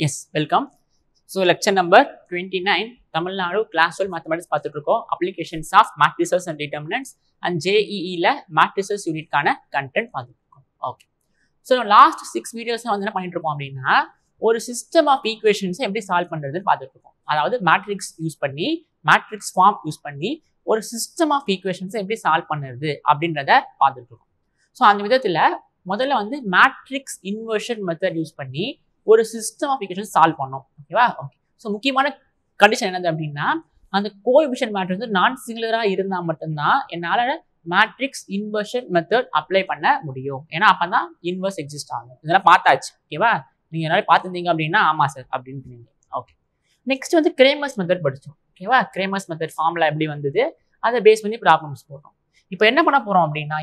S welcome so lecture number twenty nine Tamil Nadu class twelve mathematics பார்த்துட்டு இருக்கோம் applications of matrices and determinants and ஜேஇஇல matrices யூனிட்கான content பார்த்துட்டு இருக்கோம் okay so last six videos வந்து என்ன பண்ணிட்டு இருக்கோம் அப்படின்னா ஒரு சிஸ்டம் ஆஃப் ஈக்குவேஷன்ஸை எப்படி சால்வ் பண்ணுறதுன்னு பார்த்துட்டு இருக்கோம் அதாவது மேட்ரிக்ஸ் யூஸ் பண்ணி மேட்ரிக்ஸ் ஃபார்ம் யூஸ் பண்ணி ஒரு சிஸ்டம் ஆஃப் ஈக்குவேஷன்ஸை எப்படி சால்வ் பண்ணுறது அப்படின்றத பார்த்துட்டு இருக்கோம் ஸோ அந்த விதத்தில் முதல்ல வந்து மேட்ரிக்ஸ் இன்வர்ஷன் மெத்தட் யூஸ் பண்ணி ஒரு சிஸ்டம் ஆஃப் ஈக்குவேஷன் சால்வ் பண்ணோம் ஓகேவா ஓகே ஸோ முக்கியமான கண்டிஷன் என்னது அப்படின்னா அந்த கோஎபிஷன் மேட்ரிக்ஸ் வந்து நான் சிங்குலராக இருந்தால் மட்டும்தான் என்னால் மேட்ரிக்ஸ் இன்வர்ஷன் மெத்தட் அப்ளை பண்ண முடியும் ஏன்னா அப்போ தான் இன்வர்ஸ் எக்ஸிஸ்ட் ஆகும் இதெல்லாம் பார்த்தாச்சு ஓகேவா நீங்கள் என்னால் பார்த்துருந்தீங்க அப்படின்னா ஆமாம் சார் அப்படின்னு ஓகே நெக்ஸ்ட் வந்து கிரேமர்ஸ் மெத்தட் படித்தோம் ஓகேவா கிரேமர்ஸ் மெத்தட் ஃபார்முலா எப்படி வந்தது அதை பேஸ் பண்ணி ப்ராப்ளம்ஸ் போட்டோம் இப்போ என்ன பண்ண போகிறோம் அப்படின்னா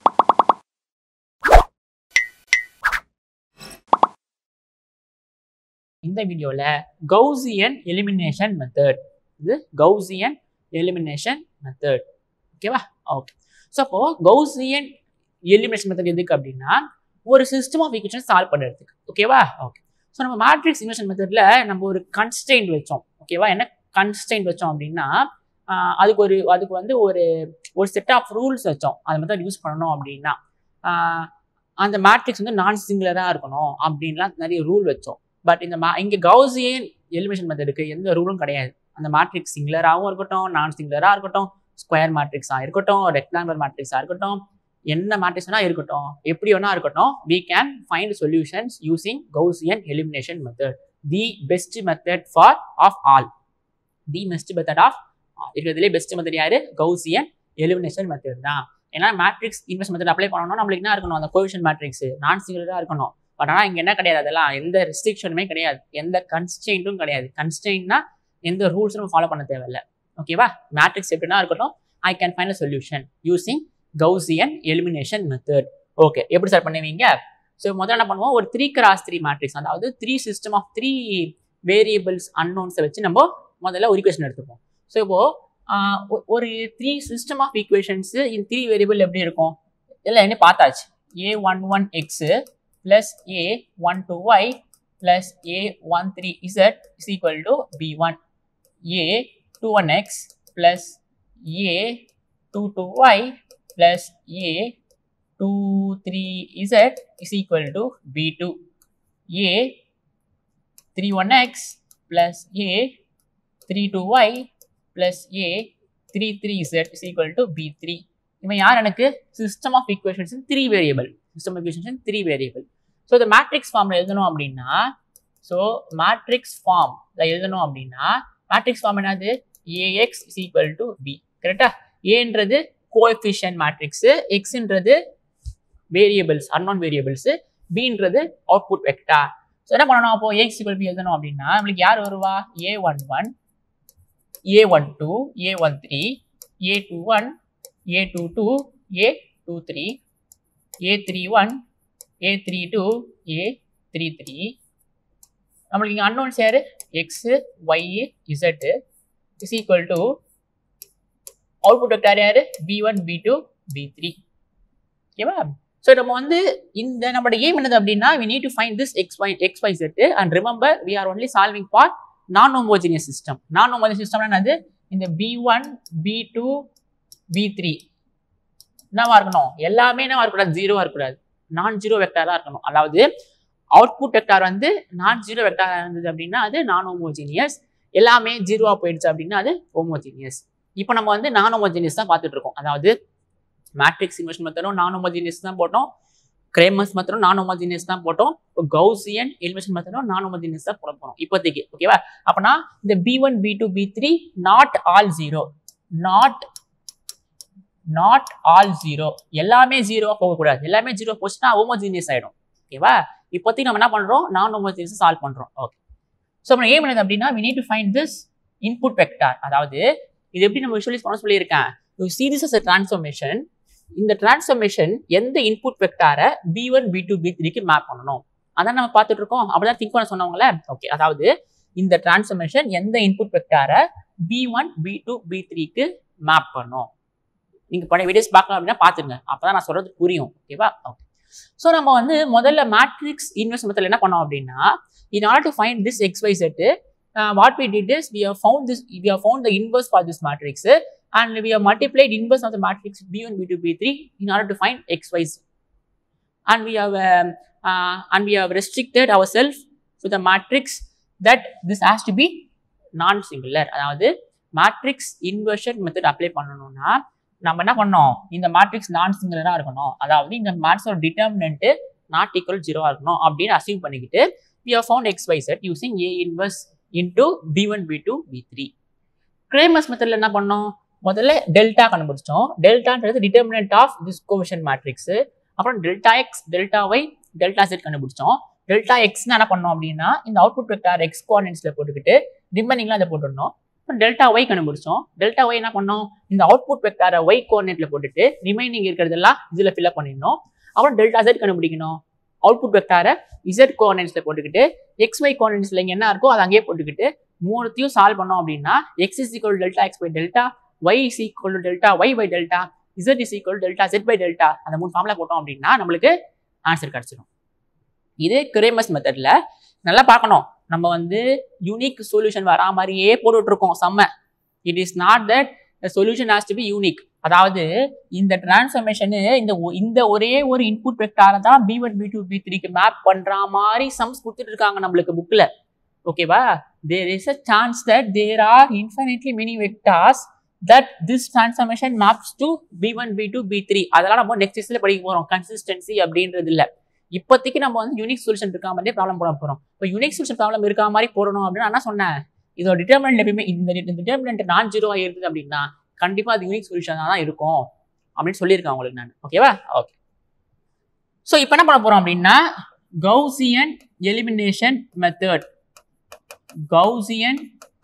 இந்த வீடியோவில் கௌசியன் எலிமினேஷன் மெத்தட் இது கௌசியன் எலிமினேஷன் மெத்தட் ஓகேவா ஓகே ஸோ அப்போ கௌசியன் எலிமினேஷன் மெத்தட் எதுக்கு அப்படின்னா ஒரு சிஸ்டம் ஆஃப் ஈக்குவேஷன் சால்வ் பண்ணுறதுக்கு ஓகேவா ஓகே ஸோ நம்ம மேட்ரிக்ஸ் இன்வெஷன் மெத்தடில் நம்ம ஒரு கன்ஸ்டெயின்ட் வச்சோம் ஓகேவா என்ன கன்ஸ்டெயின்ட் வச்சோம் அப்படின்னா ஆஹ் அதுக்கு ஒரு அதுக்கு வந்து ஒரு ஒரு செட் ஆஃப் ரூல்ஸ் வச்சோம் அது மெத்தட் யூஸ் பண்ணணும் அப்படின்னா ஆஹ் அந்த மேட்ரிக்ஸ் வந்து நான் சிங்குலராக இருக்கணும் அப்படின்லாம் நிறைய ரூல் வச்சோம் பட் இந்த மா இங்கே கௌசியன் எலிமினேஷன் மெத்தடுக்கு எந்த ரூலும் கிடையாது அந்த மேட்ரிக்ஸ் சிங்குலராகவும் இருக்கட்டும் நான் சிங்குலராக இருக்கட்டும் ஸ்கொயர் மேட்ரிக்ஸாக இருக்கட்டும் ரெக்டாங்குலர் மேட்ரிக்ஸாக இருக்கட்டும் என்ன மேட்ரிக்ஸ் வேணா இருக்கட்டும் எப்படி வேணா இருக்கட்டும் we can find solutions using Gaussian elimination method the best method for of all the best method of இருக்கிறதுலே பெஸ்ட் மெத்தட் யாரு கௌசியன் எலிமினேஷன் மெத்தட் தான் ஏன்னா மேட்ரிக்ஸ் இன்வெஸ்ட் மெத்தட் அப்ளை பண்ணணும் நம்மளுக்கு என்ன இருக்கணும் அந்த கோவிஷன் மேட்ரிக்ஸ் நான் சிங்குலராக இருக்கணும் பட் ஆனால் இங்கே என்ன கிடையாது அதெல்லாம் எந்த ரெஸ்ட்ரிக்ஷனுமே கிடையாது எந்த கன்ஸ்டெயின்ட்டும் கிடையாது கன்ஸ்டெயின்னா எந்த ரூல்ஸும் நம்ம ஃபாலோ பண்ண தேவையில்லை ஓகேவா மேட்ரிக்ஸ் எப்படின்னா இருக்கட்டும் I can find a solution using Gaussian elimination method okay எப்படி சார் பண்ணுவீங்க ஸோ முதல்ல என்ன பண்ணுவோம் ஒரு த்ரீ கிராஸ் த்ரீ மேட்ரிக்ஸ் அதாவது three system of three variables அன்னோன்ஸை வச்சு நம்ம முதல்ல ஒரு ஈக்குவேஷன் எடுத்துப்போம் ஸோ இப்போ ஒரு த்ரீ சிஸ்டம் ஆஃப் ஈக்குவேஷன்ஸு இந்த த்ரீ வேரியபிள் எப்படி இருக்கும் இல்லை என்ன பார்த்தாச்சு A one one X plus a 1 to y plus a 1 3 z is equal to b1 a 2 1 x plus a 2 to y plus a 2 3 z is equal to b2 a 3 1 x plus a 3 2 y plus a 3 3 z is equal to b3 இவன் யார் எனக்கு system of equations three variable system of equations three variable so இந்த matrix ஃபார்மில் எழுதணும் அப்படின்னா so matrix ஃபார்ம்ல எழுதணும் அப்படின்னா மேட்ரிக்ஸ் ஃபார்ம் என்னது AX is equal to B கரெக்டா ஏன்றது கோஎஃபிஷியன் மேட்ரிக்ஸு எக்ஸ்ன்றது வேரியபிள்ஸ் அன்னோன் வேரியபிள்ஸ் பின்றது அவுட்புட் வெக்டா ஸோ என்ன பண்ணணும் அப்போ ஏஎக்ஸ் ஈக்குவல் பி எழுதணும் அப்படின்னா நம்மளுக்கு யார் வருவா A one one A one two A one three A two one A two two A two three A three one A three two A three three நம்மளுக்கு இங்கே அன்னோன்ஸ் யார் X Y Z is equal to output vector யார் B one B two B three ஓகேவா so நம்ம வந்து இந்த நம்மளோட aim என்னது அப்படின்னா we need to find this X Y X Y set and remember we are only solving for non homogeneous system non homogeneous சிஸ்டம்னா என்னது இந்த B one B two B three என்னவா இருக்கணும் எல்லாமே என்னவா இருக்கக்கூடாது ஜீரோவா இருக்கக்கூடாது நான் ஜீரோ வெக்டாராக இருக்கணும் அதாவது அவுட்புட் வெக்டார் வந்து நான் ஜீரோ வெக்டாராக இருந்தது அப்படின்னா அது நான் ஹோமோஜீனியஸ் எல்லாமே ஜீரோவா போயிடுச்சு அப்படின்னா அது ஹோமோஜீனியஸ் இப்போ நம்ம வந்து நான் ஹோமோஜீனியஸ் தான் பார்த்துட்டு இருக்கோம் அதாவது மேட்ரிக்ஸ் இன்வெஸ்ட் மெத்தடும் நான் ஹோமோஜீனியஸ் தான் போட்டோம் கிரேமஸ் மெத்தடும் நான் ஹோமோஜீனியஸ் தான் போட்டோம் இப்போ கௌசியன் எலிமினேஷன் மெத்தடும் நான் ஹோமோஜீனியஸ் தான் போட போகிறோம் இப்போதைக்கு ஓகேவா அப்போனா இந்த B one B two B three not all zero not not all zero எல்லாமே ஜீரோவா போகக்கூடாது எல்லாமே ஜீரோ போச்சுன்னா ஹோமோஜீனியஸ் ஆகிடும் ஓகேவா இப்போதைக்கு நம்ம என்ன பண்ணுறோம் நான் ஹோமோஜீனியஸ் சால்வ் பண்ணுறோம் ஓகே ஸோ நம்ம ஏம் என்னது அப்படின்னா we need to find this input vector அதாவது இது எப்படி நம்ம விஷுவலைஸ் பண்ண சொல்லியிருக்கேன் சீரிஸ் அஸ் டிரான்ஸ்ஃபர்மேஷன் இந்த டிரான்ஸ்ஃபர்மேஷன் எந்த இன்புட் வெக்டாரை B one B two B த்ரீக்கு மேப் பண்ணணும் அதான் நம்ம பார்த்துட்டு இருக்கோம் அப்படிதான் திங்க் பண்ண சொன்னவங்களே ஓகே அதாவது இந்த டிரான்ஸ்ஃபர்மேஷன் எந்த இன்புட் வெக்டாரை B one B two B த்ரீக்கு மேப் பண்ணும் நீங்க பழைய வீடியோஸ் பார்க்கலாம் அப்படின்னா பார்த்துருங்க அப்பதான் நான் சொல்றது புரியும் ஓகேவா ஓகே ஸோ நம்ம வந்து முதல்ல மேட்ரிக்ஸ் இன்வெஸ்ட் மெத்தட் என்ன பண்ணோம் அப்படின்னா in order to find this xyz uh, what we did is we have found this we have found the inverse for this matrix uh, and we have multiplied inverse of the matrix b1 b2 b3 in order to find xyz and we have um, uh, and we have restricted ourselves to the matrix that this has to be non singular அதாவது matrix inversion method apply பண்ணணும்னா நம்ம என்ன பண்ணோம் இந்த matrix நான் சிங்குலராக இருக்கணும் அதாவது இந்த மேட்ரிக்ஸோட டிட்டர்மினன்ட்டு நாட் ஈக்குவல் ஜீரோவாக இருக்கணும் அப்படின்னு அசீவ் பண்ணிக்கிட்டு we have found x y z using a inverse into b1 b2 b3 Cramer's மெத்தடில் என்ன பண்ணோம் முதல்ல டெல்டா கண்டுபிடிச்சோம் டெல்டான்றது determinant of this coefficient matrix அப்புறம் delta X delta Y delta Z கண்டுபிடிச்சோம் டெல்டா எக்ஸ்னு என்ன பண்ணோம் அப்படின்னா இந்த அவுட்புட் வெக்டார் எக்ஸ் கோஆர்டினேட்ஸ்ல போட்டுக்கிட்டு ரிமைனிங்லாம் அதை போட்டுருந்தோம் அப்புறம் டெல்டா ஒய் கண்டுபிடிச்சோம் டெல்டா ஒய் என்ன பண்ணோம் இந்த அவுட்புட் வெக்டாரை ஒய் கோஆர்டினேட்ல போட்டுட்டு ரிமைனிங் இருக்கிறதெல்லாம் இதுல ஃபில்அப் பண்ணிடணும் அப்புறம் டெல்டா செட் கண்டுபிடிக்கணும் அவுட்புட் வெக்டாரை இசட் கோஆர்டினேட்ஸ்ல போட்டுக்கிட்டு எக்ஸ் ஒய் கோஆர்டினேட்ஸ்ல இங்க என்ன இருக்கோ அதை அங்கேயே போட்டுக்கிட்டு மூணுத்தையும் சால்வ் பண்ணோம் அப்படின்னா X is equal delta X by delta Y is equal to delta Y by delta Z is equal delta Z by delta அந்த மூணு ஃபார்முலா போட்டோம் அப்படின்னா நம்மளுக்கு ஆன்சர் கிடைச்சிடும் இதே கிரேமஸ் மெத்தட்ல நல்லா பார்க்கணும் நம்ம வந்து யூனிக் சொல்யூஷன் வரா மாதிரியே போட்டுட்டு இருக்கோம் செம்ம it is not that solution has to be unique அதாவது இந்த டிரான்ஸ்ஃபர்மேஷனு இந்த ஒ- இந்த ஒரே ஒரு இன்புட் வெக்டாரை தான் B one B two B த்ரீக்கு மேப் பண்ற மாதிரி சம்ஸ் கொடுத்துட்டு இருக்காங்க நம்மளுக்கு புக்ல ஓகேவா there is a chance that there are infinitely many vectors that this transformation maps to B one B two B three அதெல்லாம் நம்ம நெக்ஸ்ட் இஸ்ல படிக்க போறோம் கன்சிஸ்டன்சி அப்படின்றது இல்ல இப்போதைக்கு நம்ம வந்து யூனிக் சொல்யூஷன் இருக்கா மாதிரியே ப்ராப்ளம் போட போறோம் இப்போ யூனிக் சொல்யூஷன் ப்ராப்ளம் இருக்கா மாதிரி போடணும் அப்படின்னு நான் என்ன சொன்னேன் இதோட டிட்டர்மினன்ட் எப்பயுமே இந்த டிட்டர்மினன்ட் நான் ஜீரோவா இருக்குது அப்படின்னா கண்டிப்பா அது யூனிக் சொல்யூஷன் தான் இருக்கும் அப்படின்னு சொல்லியிருக்கேன் உங்களுக்கு நான் ஓகேவா ஓகே ஸோ இப்போ என்ன பண்ண போறோம் அப்படின்னா Gaussian elimination method Gaussian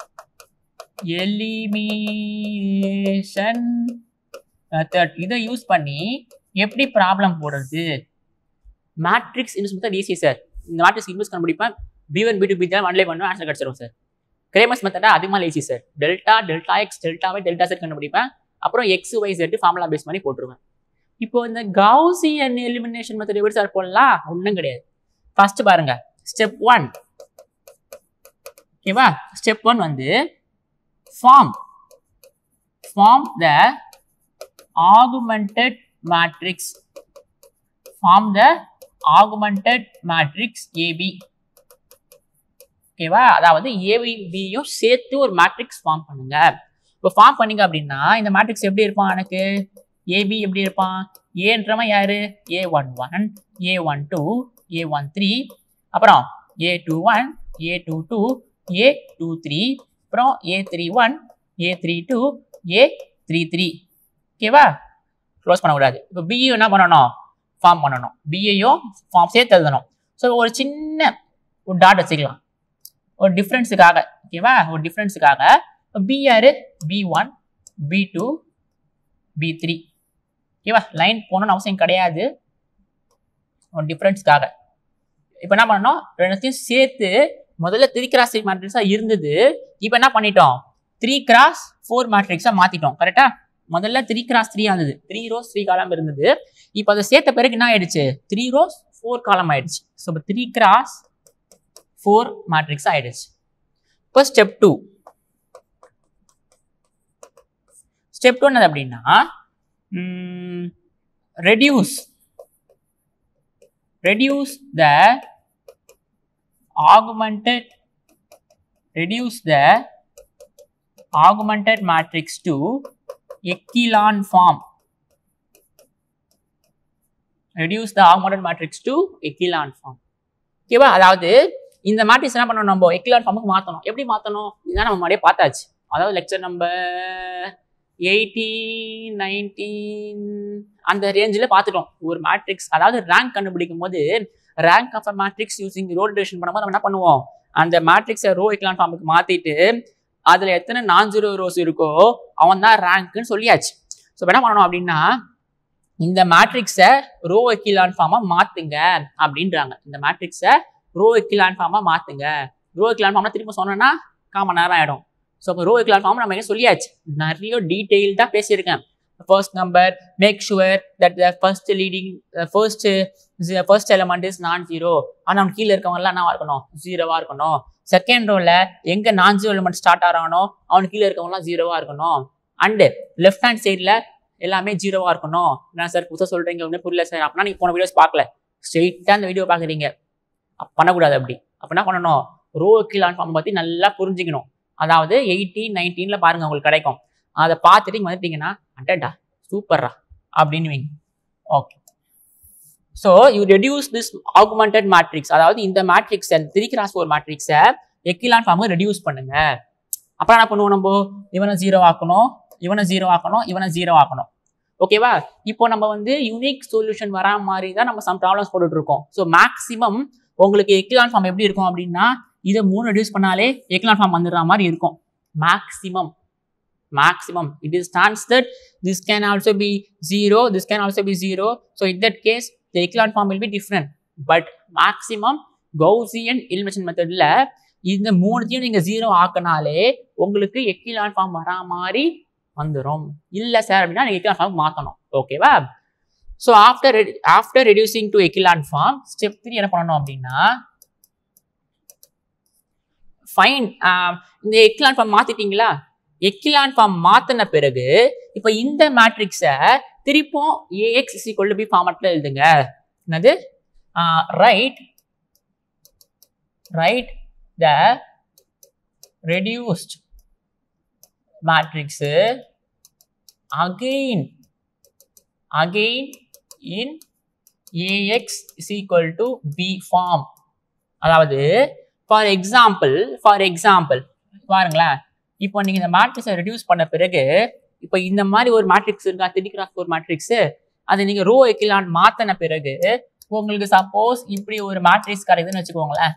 elimination method இதை யூஸ் பண்ணி எப்படி ப்ராப்ளம் போடுறது மேட்ரிக்ஸ் இன்வெஸ்ட் மெத்தட் ஈஸி சார் இந்த மேட்ரிக்ஸ் இன்வெஸ்ட் கண்டுபிடிப்பேன் B one B two B தான் ஒன்லே பண்ணுவேன் ஆன்சர் கிடச்சிரும் சார் கிரேமஸ் மெத்தடா அதிகமாக easy sir delta delta X டெல்டாவை டெல்டா செட் கண்டுபிடிப்பேன் அப்புறம் எக்ஸ் ஒய் செட் ஃபார்முலா பேஸ் பண்ணி போட்டுருவேன் இப்போ இந்த கவுசியன் எலிமினேஷன் மெத்தட் எப்படி சார் போடலாம் ஒன்றும் கிடையாது ஃபர்ஸ்ட் பாருங்க ஸ்டெப் ஒன் ஓகேவா ஸ்டெப் ஒன் வந்து form form the augmented matrix form the augmented matrix AB ஓகேவா அதாவது ஏபி பியும் சேர்த்து ஒரு மேட்ரிக்ஸ் ஃபார்ம் பண்ணுங்க இப்போ ஃபார்ம் பண்ணீங்க அப்படின்னா இந்த மேட்ரிக்ஸ் எப்படி இருப்பான் எனக்கு ஏபி எப்படி இருப்பான் ஏன்றவன் யாரு A one one A one two A one three அப்புறம் A two one A two two A two three அப்புறம் A three one A three two A three three ஓகேவா க்ளோஸ் பண்ணக்கூடாது இப்போ பியும் என்ன பண்ணணும் ஃபார்ம் பண்ணணும் பிஏயும் ஃபார்ம் சேர்த்து எழுதணும் ஸோ ஒரு சின்ன ஒரு டாட் வச்சுக்கலாம் ஒரு டிஃப்ரென்ஸுக்காக ஓகேவா ஒரு டிஃப்ரென்ஸுக்காக பி யாரு B one B two B three ஓகேவா லைன் போகணும்னு அவசியம் கிடையாது ஒரு டிஃப்ரென்ஸ்க்காக இப்போ என்ன பண்ணணும் ரெண்டுத்தையும் சேர்த்து முதல்ல த்ரீ கிராஸ் த்ரீ மேட்ரிக்ஸாக இருந்தது இப்போ என்ன பண்ணிட்டோம் த்ரீ கிராஸ் ஃபோர் மேட்ரிக்ஸாக மாற்றிட்டோம் கரெக்டா முதல்ல த்ரீ கிராஸ் த்ரீ இருந்தது த்ரீ ரோஸ் த்ரீ காலம் இருந்தது இப்போ அதை சேர்த்த பிறகு என்ன ஆயிடுச்சு த்ரீ ரோஸ் ஃபோர் காலம் ஆயிடுச்சு ஸோ இப்போ த்ரீ கிராஸ் ஃபோர் மேட்ரிக்ஸ் ஆயிடுச்சு இப்போ ஸ்டெப் டூ ஸ்டெப் டூ என்னது அப்படின்னா reduce reduce the augmented reduce the augmented matrix to echelon form reduce the augmented matrix to echelon form ஓகேவா அதாவது இந்த மேட்ரிக்ஸ் என்ன பண்ணணும் நம்ம எக்லான் ஃபார்முக்கு மாற்றணும் எப்படி மாற்றணும் இதுதான் நம்ம முன்னாடியே பார்த்தாச்சு அதாவது லெக்சர் நம்பர் எயிட்டீன் நைன்டீன் அந்த ரேஞ்சில் பார்த்துட்டோம் ஒரு மேட்ரிக்ஸ் அதாவது ரேங்க் கண்டுபிடிக்கும் போது rank of a matrix using row relation பண்ணும்போது நம்ம என்ன பண்ணுவோம் அந்த மேட்ரிக்ஸை ரோ எக்லான் ஃபார்முக்கு மாற்றிட்டு அதில் எத்தனை நான் ஜீரோ ரோஸ் இருக்கோ அவன் தான் ரேங்க்னு சொல்லியாச்சு ஸோ என்ன பண்ணணும் அப்படின்னா இந்த மேட்ரிக்ஸை ரோ எக்கிலான் ஃபார்மாக மாற்றுங்க அப்படின்றாங்க இந்த மேட்ரிக்ஸை ரோ எக்கிலான் ஃபார்மாக மாற்றுங்க ரோ எக்கிலான் ஃபார்ம்னா திரும்ப சொன்னோன்னா காமன் நேரம் ஆகிடும் ஸோ இப்போ ரோ எக்கிலான் ஃபார்ம் நம்ம என்ன சொல்லியாச்சு நிறைய டீட்டெயில்டாக பேசியிருக்கேன் first number make sure that the first leading uh, first uh, first element is non zero ஆனா அவன் கீழே இருக்கவங்க எல்லாம் என்னவா இருக்கணும் ஜீரோவா இருக்கணும் செகண்ட் ரோல எங்க நான் ஜீரோ எலிமெண்ட் ஸ்டார்ட் ஆகிறானோ அவன் கீழே இருக்கவங்க எல்லாம் ஜீரோவா இருக்கணும் அண்டு லெஃப்ட் ஹேண்ட் சைடில் எல்லாமே ஜீரோவா இருக்கணும் என்ன சார் புதுசாக சொல்றீங்க ஒன்றும் புரியல சார் அப்படின்னா நீங்க போன வீடியோஸ் பார்க்கல ஸ்ட்ரெயிட்டாக அந்த வீடியோ பார்க்குறீங்க அப்ப பண்ணக்கூடாது அப்படி அப்ப என்ன பண்ணணும் ரோ கீழான் ஃபார்ம் பத்தி நல்லா புரிஞ்சுக்கணும் அதாவது எயிட்டீன் நைன்டீன்ல பாருங்க உங்களுக்கு கிடைக்கும் அதை பார்த்துட்டு இங்க வந்துட்டீங்கன்னா அட்டடா சூப்பர்ரா அப்படின்னு வைங்க okay so you reduce this augmented matrix அதாவது இந்த மேட்ரிக்ஸை த்ரீ கிராஸ் ஃபோர் மேட்ரிக்ஸை எக்கிலான் ஃபார்முக்கு ரெடியூஸ் பண்ணுங்க அப்புறம் என்ன பண்ணுவோம் நம்ம இவனை ஜீரோ ஆக்கணும் இவனை ஜீரோ ஆக்கணும் இவனை ஜீரோ ஆக்கணும் ஓகேவா இப்போ நம்ம வந்து யூனிக் சொல்யூஷன் வரா மாதிரி தான் நம்ம சம் ப்ராப்ளம்ஸ் போட்டுட்டு இருக்கோம் ஸோ மேக்ஸிமம் உங்களுக்கு எக்லான் ஃபார்ம் எப்படி இருக்கும் அப்படின்னா இதை மூணு ரெடியூஸ் பண்ணாலே எக்லான் ஃபார்ம் வந்துடுற மாதிரி இருக்கும் maximum maximum it is stands that this can also be zero this can also be zero so in that case the echelon form will be different but maximum gaussian elimination methodல இந்த மூணுத்தையும் நீங்க zero ஆக்கினாலே உங்களுக்கு echelon form வரா மாதிரி வந்துடும் இல்ல sir அப்படின்னா நீங்க எக்கிலான் ஃபார்ம் மாத்தணும் ஓகேவா so after after reducing to echelon form step three என்ன பண்ணணும் அப்படின்னா ஃபைன் இந்த எக்கிலான் ஃபார்ம் மாத்திட்டீங்களா எக்கிலான் ஃபார்ம் மாத்தின பிறகு இப்போ இந்த மேட்ரிக்ஸை திருப்பும் AX is equal to B ஃபார்மட்ல எழுதுங்க என்னது write write the reduced matrix again again in AX is equal to B form அதாவது ஃபார் எக்ஸாம்பிள் ஃபார் எக்ஸாம்பிள் பாருங்களேன் இப்போ நீங்க இந்த மேட்ரிக்ஸை ரெடியூஸ் பண்ண பிறகு இப்போ இந்த மாதிரி ஒரு மேட்ரிக்ஸ் இருக்கா த்ரீ கிராஸ் ஒரு மேட்ரிக்ஸ் அதை நீங்க ரோ எக்கிலான் மாத்தின பிறகு உங்களுக்கு சப்போஸ் இப்படி ஒரு மேட்ரிக்ஸ் கிடைக்குதுன்னு வச்சுக்கோங்களேன்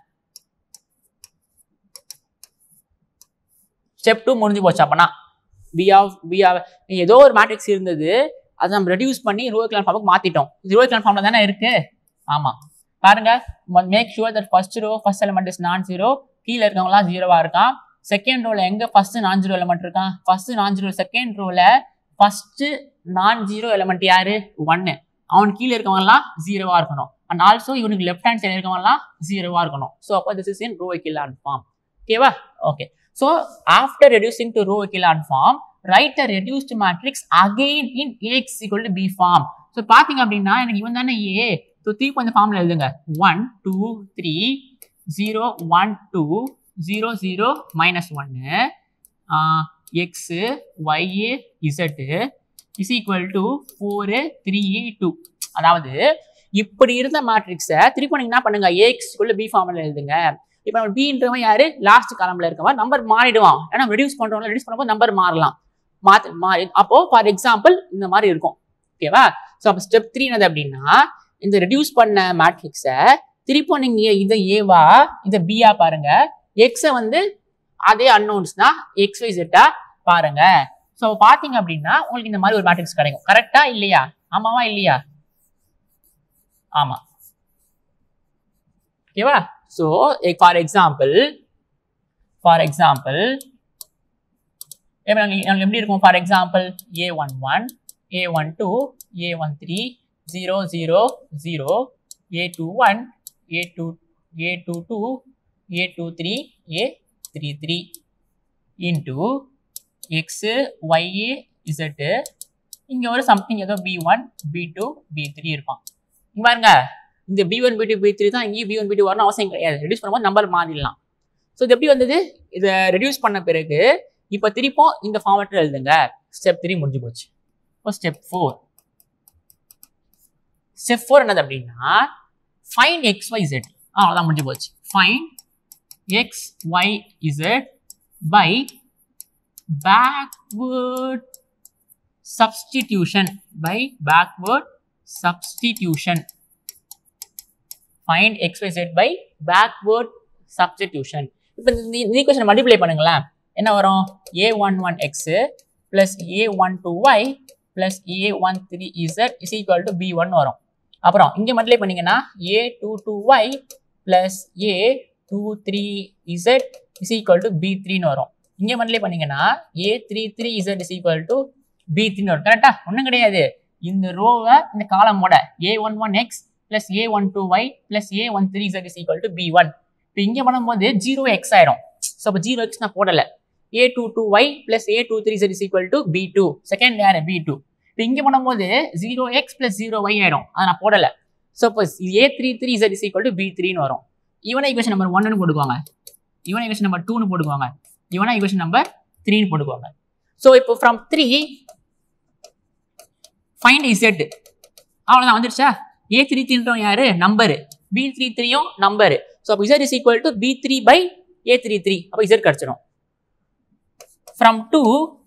ஸ்டெப் டூ முடிஞ்சு போச்சு அப்பனா பி ஆஃப் பி ஆஃப் ஏதோ ஒரு மேட்ரிக்ஸ் இருந்தது அதை நம்ம ரெடியூஸ் பண்ணி ரோ எக்கிலான் ஃபார்முக்கு மாத்திட்டோம் இது ரோ எக்கிலான் ஃபார்ம்ல தானே இருக்கு ஆமா பாருங்க make sure that first row first element is non zero கீழே இருக்கவங்களாம் ஜீரோவா இருக்கான் செகண்ட் ரோல எங்க ஃபர்ஸ்ட் நான் ஜீரோ எலமெண்ட் இருக்கான் ஃபர்ஸ்ட் நான் ஜீரோ செகண்ட் ரோல ஃபர்ஸ்ட் நான் ஜீரோ எலமெண்ட் யாரு ஒன்னு அவன் கீழே இருக்கவங்கலாம் ஜீரோவா இருக்கணும் அண்ட் ஆல்சோ இவனுக்கு லெஃப்ட் ஹேண்ட் சைடு இருக்கவங்கலாம் ஜீரோவா இருக்கணும் ஸோ அப்போ this is in row echelon form ஓகேவா okay so after reducing to row echelon form right a reduced matrix again in AX equal to B form so பார்த்தீங்க அப்படின்னா எனக்கு இவன் தானே ஏ ஸோ த்ரீ கொஞ்சம் ஃபார்ம்ல எழுதுங்க one two three zero one two zero zero minus ஒன்று X Y Z is equal to four three two அதாவது இப்படி இருந்த மேட்ரிக்ஸை திருப்பி நீங்க என்ன பண்ணுங்க ஏஎக்ஸ்குள்ள பி ஃபார்மில் எழுதுங்க இப்போ நம்ம பின்றவன் யாரு லாஸ்ட் காலம்ல இருக்கவன் நம்பர் மாறிடுவான் ஏன்னா ரெடியூஸ் பண்றோம் ரெடியூஸ் பண்ணும்போது நம்பர் மாறலாம் மாத்து மாறி அப்போ ஃபார் எக்ஸாம்பிள் இந்த மாதிரி இருக்கும் ஓகேவா ஸோ அப்போ ஸ்டெப் த்ரீ என்னது அப்படின்னா இந்த ரெடியூஸ் பண்ண மேட்ரிக்ஸை திருப்பி நீங்க இதை ஏவா இதை பியா பாருங்க எக்ஸை வந்து அதே அன்னோன்ஸ்னா எக்ஸ் ஒய் செட்டா பாருங்க ஸோ பார்த்தீங்க அப்படின்னா உங்களுக்கு இந்த மாதிரி ஒரு மேட்ரிக்ஸ் கிடைக்கும் கரெக்டா இல்லையா ஆமாவா இல்லையா ஆமா ஓகேவா so for example for example எப்படி இருக்கும் for example A one one A one two A one three zero zero zero A two one A two A two two A two three A three three into X Y Z இங்கே ஒரு something ஏதோ B one B two B three இருப்பான் இங்க பாருங்க இந்த B one B two B three தான் இங்கேயும் B one B two வரணும் அவசியம் கிடையாது ரெடியூஸ் பண்ணும்போது நம்பர் மாறிடலாம் ஸோ இது எப்படி வந்தது இதை ரெடியூஸ் பண்ண பிறகு இப்போ திருப்போம் இந்த ஃபார்மேட்டில் எழுதுங்க ஸ்டெப் த்ரீ முடிஞ்சு போச்சு இப்போ ஸ்டெப் ஃபோர் ஸ்டெப் ஃபோர் என்னது அப்படின்னா ஃபைன் எக்ஸ் ஒய் இசட் அவ்வளோதான் முடிஞ்சு போச்சு fine X Y Z by backward substitution by backward substitution find x y z by backward substitution இப்போ இந்த ஈக்குவேஷன் மல்டிப்ளை பண்ணுங்களேன் என்ன வரும் A one one X plus A one two Y plus A one three Z is equal to B one வரும் அப்புறம் இங்கே multiply பண்ணீங்கன்னா A two two Y plus A two three Z is equal to B த்ரீன்னு வரும் இங்கே multiply பண்ணீங்கன்னா A three three Z is equal to B த்ரீன்னு வரும் கரெக்டா ஒன்றும் கிடையாது இந்த ரோவை இந்த காலமோட A one one X plus A one two Y plus A one three is is equal to B one இப்போ இங்கே பண்ணும்போது ஜீரோ எக்ஸ் ஆயிரும் ஸோ அப்போ ஜீரோ எக்ஸ் நான் போடலை A two two Y plus A two three is is equal to B two second யார் B two இப்போ இங்கே பண்ணும்போது zero X plus zero Y ஆயிடும் அதை நான் போடலை ஸோ இப்போ A three three is is equal to B த்ரீன்னு வரும் இவனை ஈக்குவேஷன் நம்பர் ஒன்னு போட்டுக்குவாங்க இவனை ஈக்குவேஷன் நம்பர் டூன்னு போட்டுக்குவாங்க இவனா ஈக்குவேஷன் நம்பர் த்ரீன்னு போட்டுக்குவாங்க ஸோ இப்போ ஃப்ரம் த்ரீ ஃபைண்ட் இசட் அவ்வளோதான் வந்துருச்சா ஏ த்ரீ த்ரீன்றோம் யாரு நம்பரு பி த்ரீ த்ரீயும் நம்பரு ஸோ அப்போ Z is equal to B three by A three three அப்போ இசட் கிடச்சிரும் from two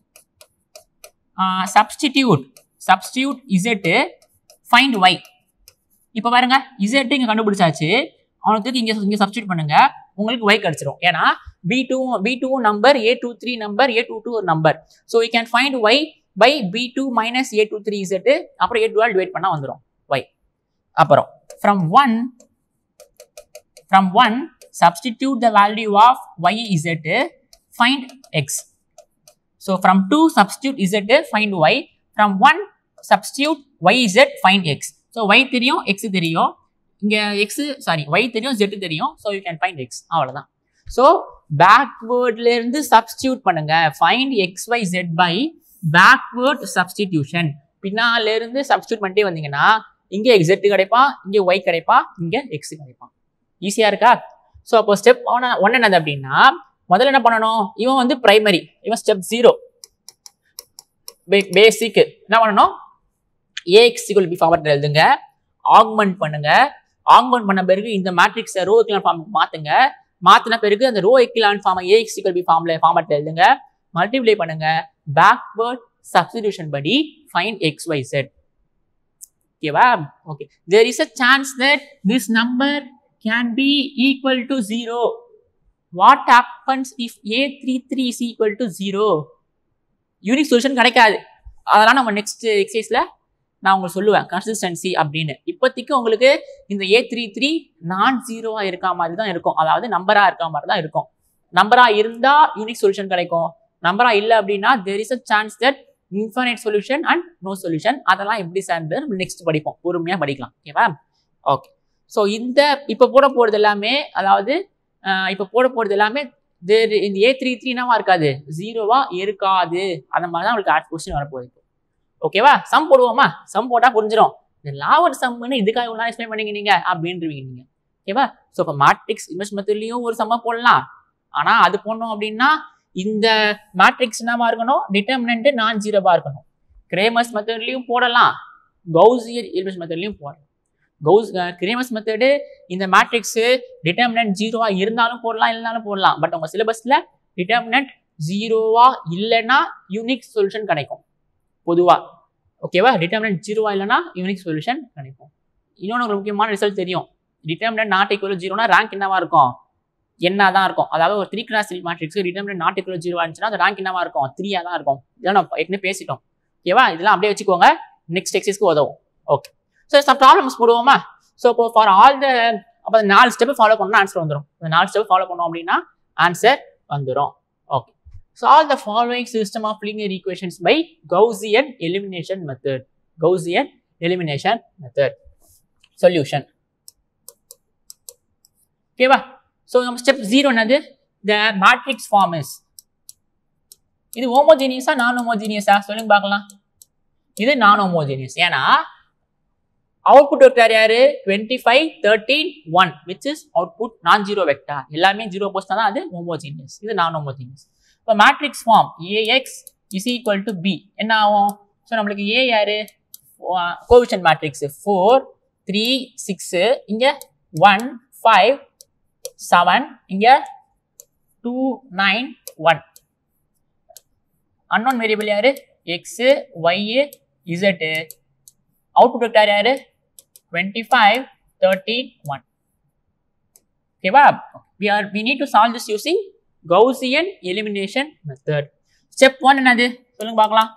substitute substitute Z find Y இப்போ பாருங்க இசட் இங்கே கண்டுபிடிச்சாச்சு அவனுக்கு இங்கே இங்கே சப்ஸ்டியூட் பண்ணுங்க உங்களுக்கு ஒய் கிடச்சிரும் ஏன்னா B two B two number A two three number A two two ஒரு number so you can find Y by B two minus A two three Z அப்புறம் ஏ டுவெல் டிவைட் பண்ணால் வந்துடும் Y அப்புறம் from one from one substitute the value of Y Z find X so from two substitute Z find Y from one substitute Y Z find X so Y தெரியும் X தெரியும் இங்கே X sorry Y தெரியும் Z தெரியும் so you can find X அவ்வளோதான் so பேக்வேர்ட்லேருந்து substitute பண்ணுங்க find X Y Z by backward substitution பின்னாலேருந்து substitute பண்ணிட்டே வந்தீங்கன்னா இங்கே எக்ஸெட் கிடைப்பான் இங்கே ஒய் கிடைப்பான் இங்கே எக்ஸ் கிடைப்பான் ஈஸியாக இருக்கா ஸோ அப்போ ஸ்டெப் ஒன் ஒன் என்னது அப்படின்னா முதல்ல என்ன பண்ணணும் இவன் வந்து பிரைமரி இவன் ஸ்டெப் ஜீரோ பேசிக் என்ன பண்ணணும் ஏஎக்ஸ் சிகுல் பி ஃபார்மேட் எழுதுங்க ஆக்மெண்ட் பண்ணுங்க ஆக்மெண்ட் பண்ண பிறகு இந்த மேட்ரிக்ஸை ரோ எக்கிலான் ஃபார்ம் மாத்துங்க மாத்தின பிறகு அந்த row echelon form AX equal B ஃபார்ம்ல ஃபார்மேட் எழுதுங்க மல்டிப்ளை பண்ணுங்க பேக்வேர்ட் சப்ஸ்டிடியூஷன் படி ஃபைன் எக்ஸ் ஒய் செட் ஓகேவா okay there is a chance that this number can be equal to zero what happens if A three three is equal to zero unique solution கிடைக்காது அதெல்லாம் நம்ம next எக்ஸசைஸில் நான் உங்களுக்கு சொல்லுவேன் consistency அப்படின்னு இப்போதைக்கு உங்களுக்கு இந்த ஏ த்ரீ த்ரீ நான் ஜீரோவாக இருக்கா மாதிரி தான் இருக்கும் அதாவது நம்பராக இருக்கா மாதிரி தான் இருக்கும் நம்பராக இருந்தால் யூனிக் சொல்யூஷன் கிடைக்கும் நம்பராக இல்லை அப்படின்னா there is a chance that infinite solution and no solution அதெல்லாம் எப்படி சேர்ந்து நம்ம நெக்ஸ்ட் படிப்போம் பொறுமையாக படிக்கலாம் ஓகேவா ஓகே ஸோ இந்த இப்போ போட போகிறது எல்லாமே அதாவது இப்போ போட போகிறது எல்லாமே தேர் இந்த ஏ த்ரீ த்ரீனாவா இருக்காது ஜீரோவா இருக்காது அந்த மாதிரி தான் உங்களுக்கு ஆர்ட்ஸ் கொஸ்டின் வரப்போகுது ஓகேவா சம் போடுவோமா சம் போட்டால் புரிஞ்சிடும் இந்த லாவர் சம்னு இதுக்காக இவ்வளோ எக்ஸ்பிளைன் பண்ணீங்க நீங்க அப்படின்றீங்க நீங்க ஓகேவா ஸோ இப்போ மேட்ரிக்ஸ் இன்வெஸ்ட் மெத்தட்லையும் ஒரு சம்மா போடலாம் ஆனால் அது போடணும் அப்படின்னா இந்த மேட்ரிக்ஸ் என்னவா இருக்கணும் டிட்டர்மினன்ட் நான் ஜீரோவா இருக்கணும் கிரேமஸ் மெத்தட்லையும் போடலாம் கௌசியர் இன்வெஸ்ட் மெத்தட்லையும் போடலாம் கௌஸ் கிரேமஸ் மெத்தடு இந்த மேட்ரிக்ஸு டிட்டர்மினன்ட் ஜீரோவா இருந்தாலும் போடலாம் இல்லைனாலும் போடலாம் பட் உங்கள் சிலபஸில் டிட்டர்மினன்ட் ஜீரோவா இல்லைன்னா யூனிக் சொல்யூஷன் கிடைக்கும் பொதுவாக ஓகேவா டிட்டர்மினன்ட் ஜீரோவா இல்லைன்னா யூனிக் சொல்யூஷன் கிடைக்கும் இன்னொன்று ஒரு முக்கியமான ரிசல்ட் தெரியும் டிட்டர்மினன்ட் நாட் ஈக்குவல் ஜீரோனா ரேங்க் என்னவா இருக்கும் என்ன தான் இருக்கும் அதாவது ஒரு three cross three matrix determinant not equal zero இருந்துச்சுன்னா அந்த ரேங்க் என்னவா இருக்கும் த்ரீயாக தான் இருக்கும் இதெல்லாம் நம்ம ஏற்கனவே பேசிட்டோம் ஓகேவா இதெல்லாம் அப்படியே வச்சுக்கோங்க நெக்ஸ்ட் எக்ஸைஸ்க்கு உதவும் ஓகே ஸோ சம் ப்ராப்ளம்ஸ் போடுவோமா ஸோ இப்போ ஃபார் ஆல் த அப்போ அந்த நாலு ஸ்டெப் ஃபாலோ பண்ணால் ஆன்சர் வந்துடும் அந்த நாலு ஸ்டெப் ஃபாலோ பண்ணோம் அப்படின்னா ஆன்சர் வந்துடும் okay solve the following system of linear equations by Gaussian elimination method. Gaussian elimination method. Solution. ஓகேவா ஸோ நம்ம ஸ்டெப் ஜீரோ என்னது த மேட்ரிக்ஸ் ஃபார்ம் இஸ் இது ஹோமோஜீனியஸா நான் ஹோமோஜீனியஸா சொல்லுங்க பார்க்கலாம் இது நான் ஹோமோஜீனியஸ் ஏன்னா அவுட்புட் வெக்டார் யாரு twenty five thirteen one which is output non zero vector எல்லாமே ஜீரோ போஸ்ட் தான் அது ஹோமோஜீனியஸ் இது நான் ஹோமோஜீனியஸ் இப்போ matrix form AX is equal to B என்ன ஆகும் ஸோ நம்மளுக்கு ஏ யாரு coefficient matrix four three six இங்கே ஒன் ஃபைவ் செவன் இங்கே two nine one unknown variable யாரு x Y Z output vector யாரு டுவெண்ட்டி ஃபைவ் தேர்ட்டீன் ஒன் ஓகேவா we are we need to solve this using Gaussian elimination method. Step 1 என்னது சொல்லுங்க பார்க்கலாம்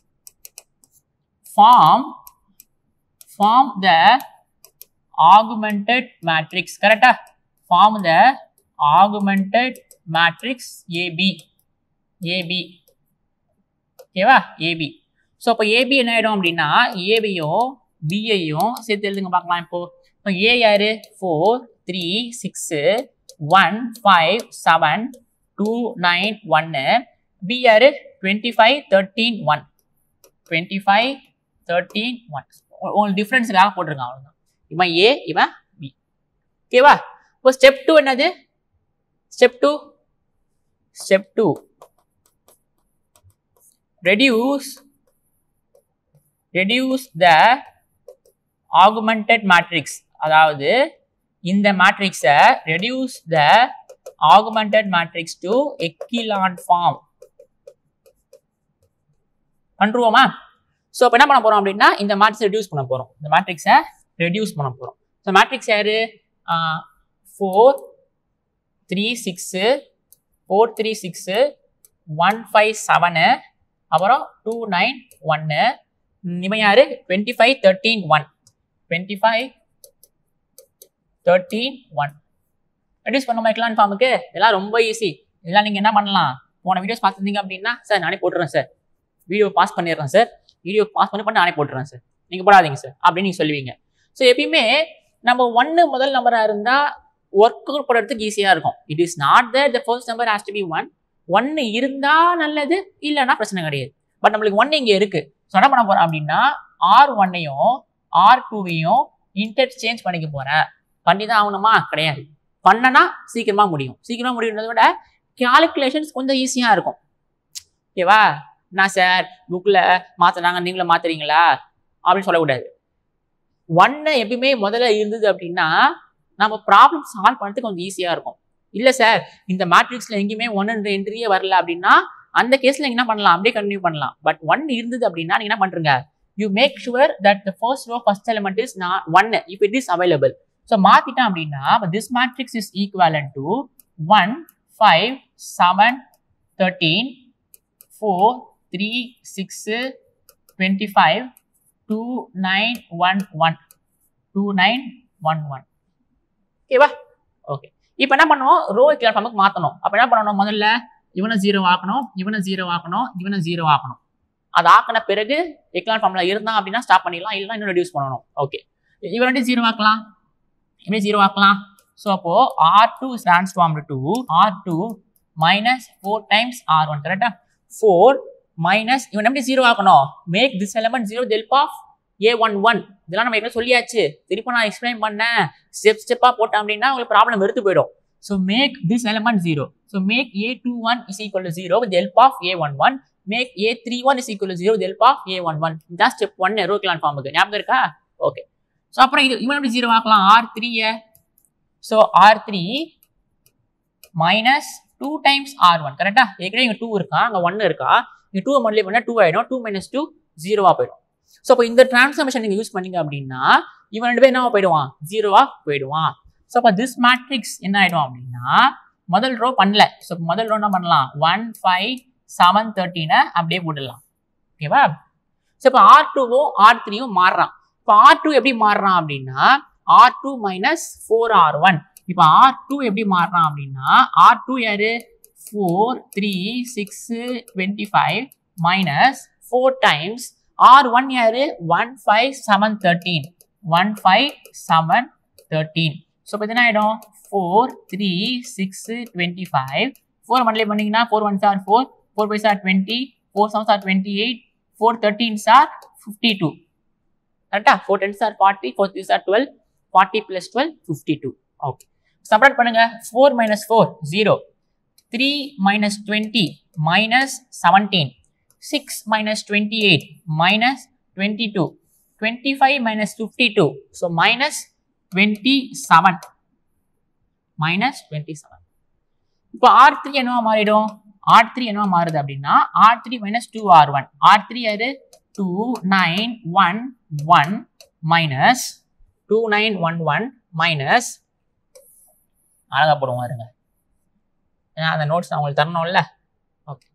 form form the augmented matrix கரெக்டா form the augmented matrix AB AB ஓகேவா AB so அப்போ AB என்ன ஆகிடும் அப்படின்னா ஏபியும் பிஐயும் சேர்த்து எழுதுங்க பார்க்கலாம் இப்போ இப்போ ஏ யாரு four three six one five seven two nine one B யாரு twenty five thirteen one twenty five thirteen one உங்களுக்கு டிஃப்ரென்ஸுக்காக போட்டிருக்காங்க அவ்வளோதான் இவன் ஏ இவன் பி ஓகேவா இப்போ ஸ்டெப் டூ என்னது step two step two reduce reduce the augmented matrix அதாவது இந்த மேட்ரிக்ஸை reduce the augmented matrix to echelon form பண்ணுவோமா ஸோ அப்போ என்ன பண்ண போறோம் அப்படின்னா இந்த மேட்ரிக்ஸ் ரெடியூஸ் பண்ண போறோம் இந்த மேட்ரிக்ஸை ரெடியூஸ் பண்ண போறோம் ஸோ மேட்ரிக்ஸ் யாரு four three six four three six one five seven அப்புறம் டூ நைன் ஒன்னு இவன் யாரு twenty five thirteen one twenty five thirteen one reduce பண்ண மைக்கலாம் ஃபார்முக்கு இதெல்லாம் ரொம்ப ஈஸி இதெல்லாம் நீங்கள் என்ன பண்ணலாம் போன வீடியோஸ் பார்த்துருந்தீங்க அப்படின்னா சார் நானே போட்டுறேன் சார் வீடியோ பாஸ் பண்ணிடுறேன் சார் வீடியோ பாஸ் பண்ணி பண்ணி நானே போட்டுறேன் சார் நீங்கள் போடாதீங்க சார் அப்படின்னு நீங்கள் சொல்லுவீங்க ஸோ எப்பயுமே நம்ம ஒன்று முதல் நம்பராக இருந்தால் ஒர்க் அவுட் பண்ணுறதுக்கு ஈஸியாக இருக்கும் it is not the the first number has to B one ஒன்று இருந்தா நல்லது இல்லைன்னா பிரச்சனை கிடையாது பட் நம்மளுக்கு ஒன்று இங்கே இருக்கு ஸோ என்ன பண்ண போறேன் அப்படின்னா ஆர் ஒன்னையும் ஆர் டூவையும் இன்டர்சேஞ்ச் பண்ணிக்க போறேன் பண்ணி தான் ஆகணுமா கிடையாது பண்ணனா சீக்கிரமா முடியும் சீக்கிரமா முடியுன்றதை விட கால்குலேஷன்ஸ் கொஞ்சம் ஈஸியா இருக்கும் ஓகேவா நான் சார் புக்கில் மாற்றினாங்க நீங்களும் மாத்துறீங்களா அப்படின்னு சொல்லக்கூடாது ஒன்னை எப்பயுமே முதல்ல இருந்தது அப்படின்னா நம்ம ப்ராப்ளம் சால்வ் பண்ணுறதுக்கு கொஞ்சம் ஈஸியாக இருக்கும் இல்லை சார் இந்த மேட்ரிக்ஸில் எங்கேயுமே ஒன்னுன்ற என்ட்ரியே வரல அப்படின்னா அந்த கேஸில் என்ன பண்ணலாம் அப்படியே கண்டினியூ பண்ணலாம் பட் ஒன் இருந்தது அப்படின்னா நீங்கள் என்ன பண்ணுறீங்க you make sure that the first row first element is non one if it is available so மாற்றிட்டேன் அப்படின்னா this matrix is equivalent to one five seven thirteen four three six twenty five two nine one one two nine one one ஓகேவா okay இப்போ என்ன பண்ணுவோம் row echelon ஃபார்முக்கு மாற்றணும் அப்போ என்ன பண்ணணும் முதல்ல இவனை ஜீரோ ஆக்கணும் இவனை ஜீரோ ஆக்கணும் இவனை ஜீரோ ஆக்கணும் அது ஆக்கின பிறகு எக்லான் ஃபார்முலா இருந்தா அப்படின்னா ஸ்டாப் பண்ணிடலாம் இல்லைன்னா இன்னும் ரெடியூஸ் பண்ணணும் ஓகே இவன் ரெண்டு ஜீரோ ஆக்கலாம் இவன் ஜீரோ ஆக்கலாம் ஸோ அப்போ R two transform to R two minus four times R one கரெக்டா ஃபோர் மைனஸ் இவன் எப்படி ஜீரோ ஆக்கணும் make this element zero help of A one one இதெல்லாம் நம்ம ஏற்கனவே சொல்லியாச்சு திருப்பி நான் எக்ஸ்பிளைன் பண்ணேன் ஸ்டெப் ஸ்டெப்பாக போட்டேன் அப்படின்னா உங்களுக்கு ப்ராப்ளம் எடுத்து போயிடும் so make this element zero so make A two one is equal to zero with help of A one one make A three one is equal to zero with help of A one one இதான் step one row echelon ஃபார்முக்கு ஞாபகம் இருக்கா okay so அப்புறம் இது இவன் எப்படி zero ஆக்கலாம் R த்ரீய so R three minus two times R one கரெக்டா ஏற்கனவே இங்கே டூ இருக்கா அங்கே ஒன்று இருக்கா இங்கே டூ மல்டிப்ளை பண்ணால் டூ ஆகிடும் டூ மைனஸ் டூ ஜீரோவாக போயிடும் ஸோ அப்போ இந்த டிரான்ஸ்ஃபர்மேஷன் நீங்கள் யூஸ் பண்ணீங்க அப்படின்னா இவன் ரெண்டு பேர் என்னவா போயிடுவான் ஜீரோவா போயிடுவான் ஸோ அப்போ திஸ் மேட்ரிக்ஸ் என்ன ஆயிடும் அப்படின்னா முதல் ரோ பண்ணல ஸோ முதல் ரோ என்ன பண்ணலாம் ஒன் ஃபைவ் செவன் தேர்ட்டினை அப்படியே போட்டுடலாம் ஓகேவா ஸோ இப்போ ஆர் டூவும் ஆர் த்ரீயும் மாறுறான் இப்போ ஆர் டூ எப்படி மாறுறான் அப்படின்னா R two minus four R one இப்போ ஆர் டூ எப்படி மாறுறான் அப்படின்னா ஆர் டூ யாரு four three six twenty five minus four times R one யாரு one five seven thirteen one five seven thirteen so இப்போ என்ன ஆகிடும் four three six twenty five four multiply பண்ணிங்கன்னா four one sir four four five sir twenty four seven sir twenty eight four thirteen sir fifty two கரெக்டா four ten sir forty four three sir twelve forty plus twelve fifty two okay separate பண்ணுங்க four minus four zero three minus twenty minus seventeen six minus twenty eight minus twenty two twenty five minus fifty two so minus twenty seven minus twenty seven இப்போ R three என்னவா மாறிடும் R three என்னவா மாறுது அப்படின்னா R three minus two R one R three யாரு two nine one one minus two nine one one minus அழகா போடுவோம் இருங்க ஏன்னா அந்த நோட்ஸ் நான் உங்களுக்கு தரணும்ல ஓகே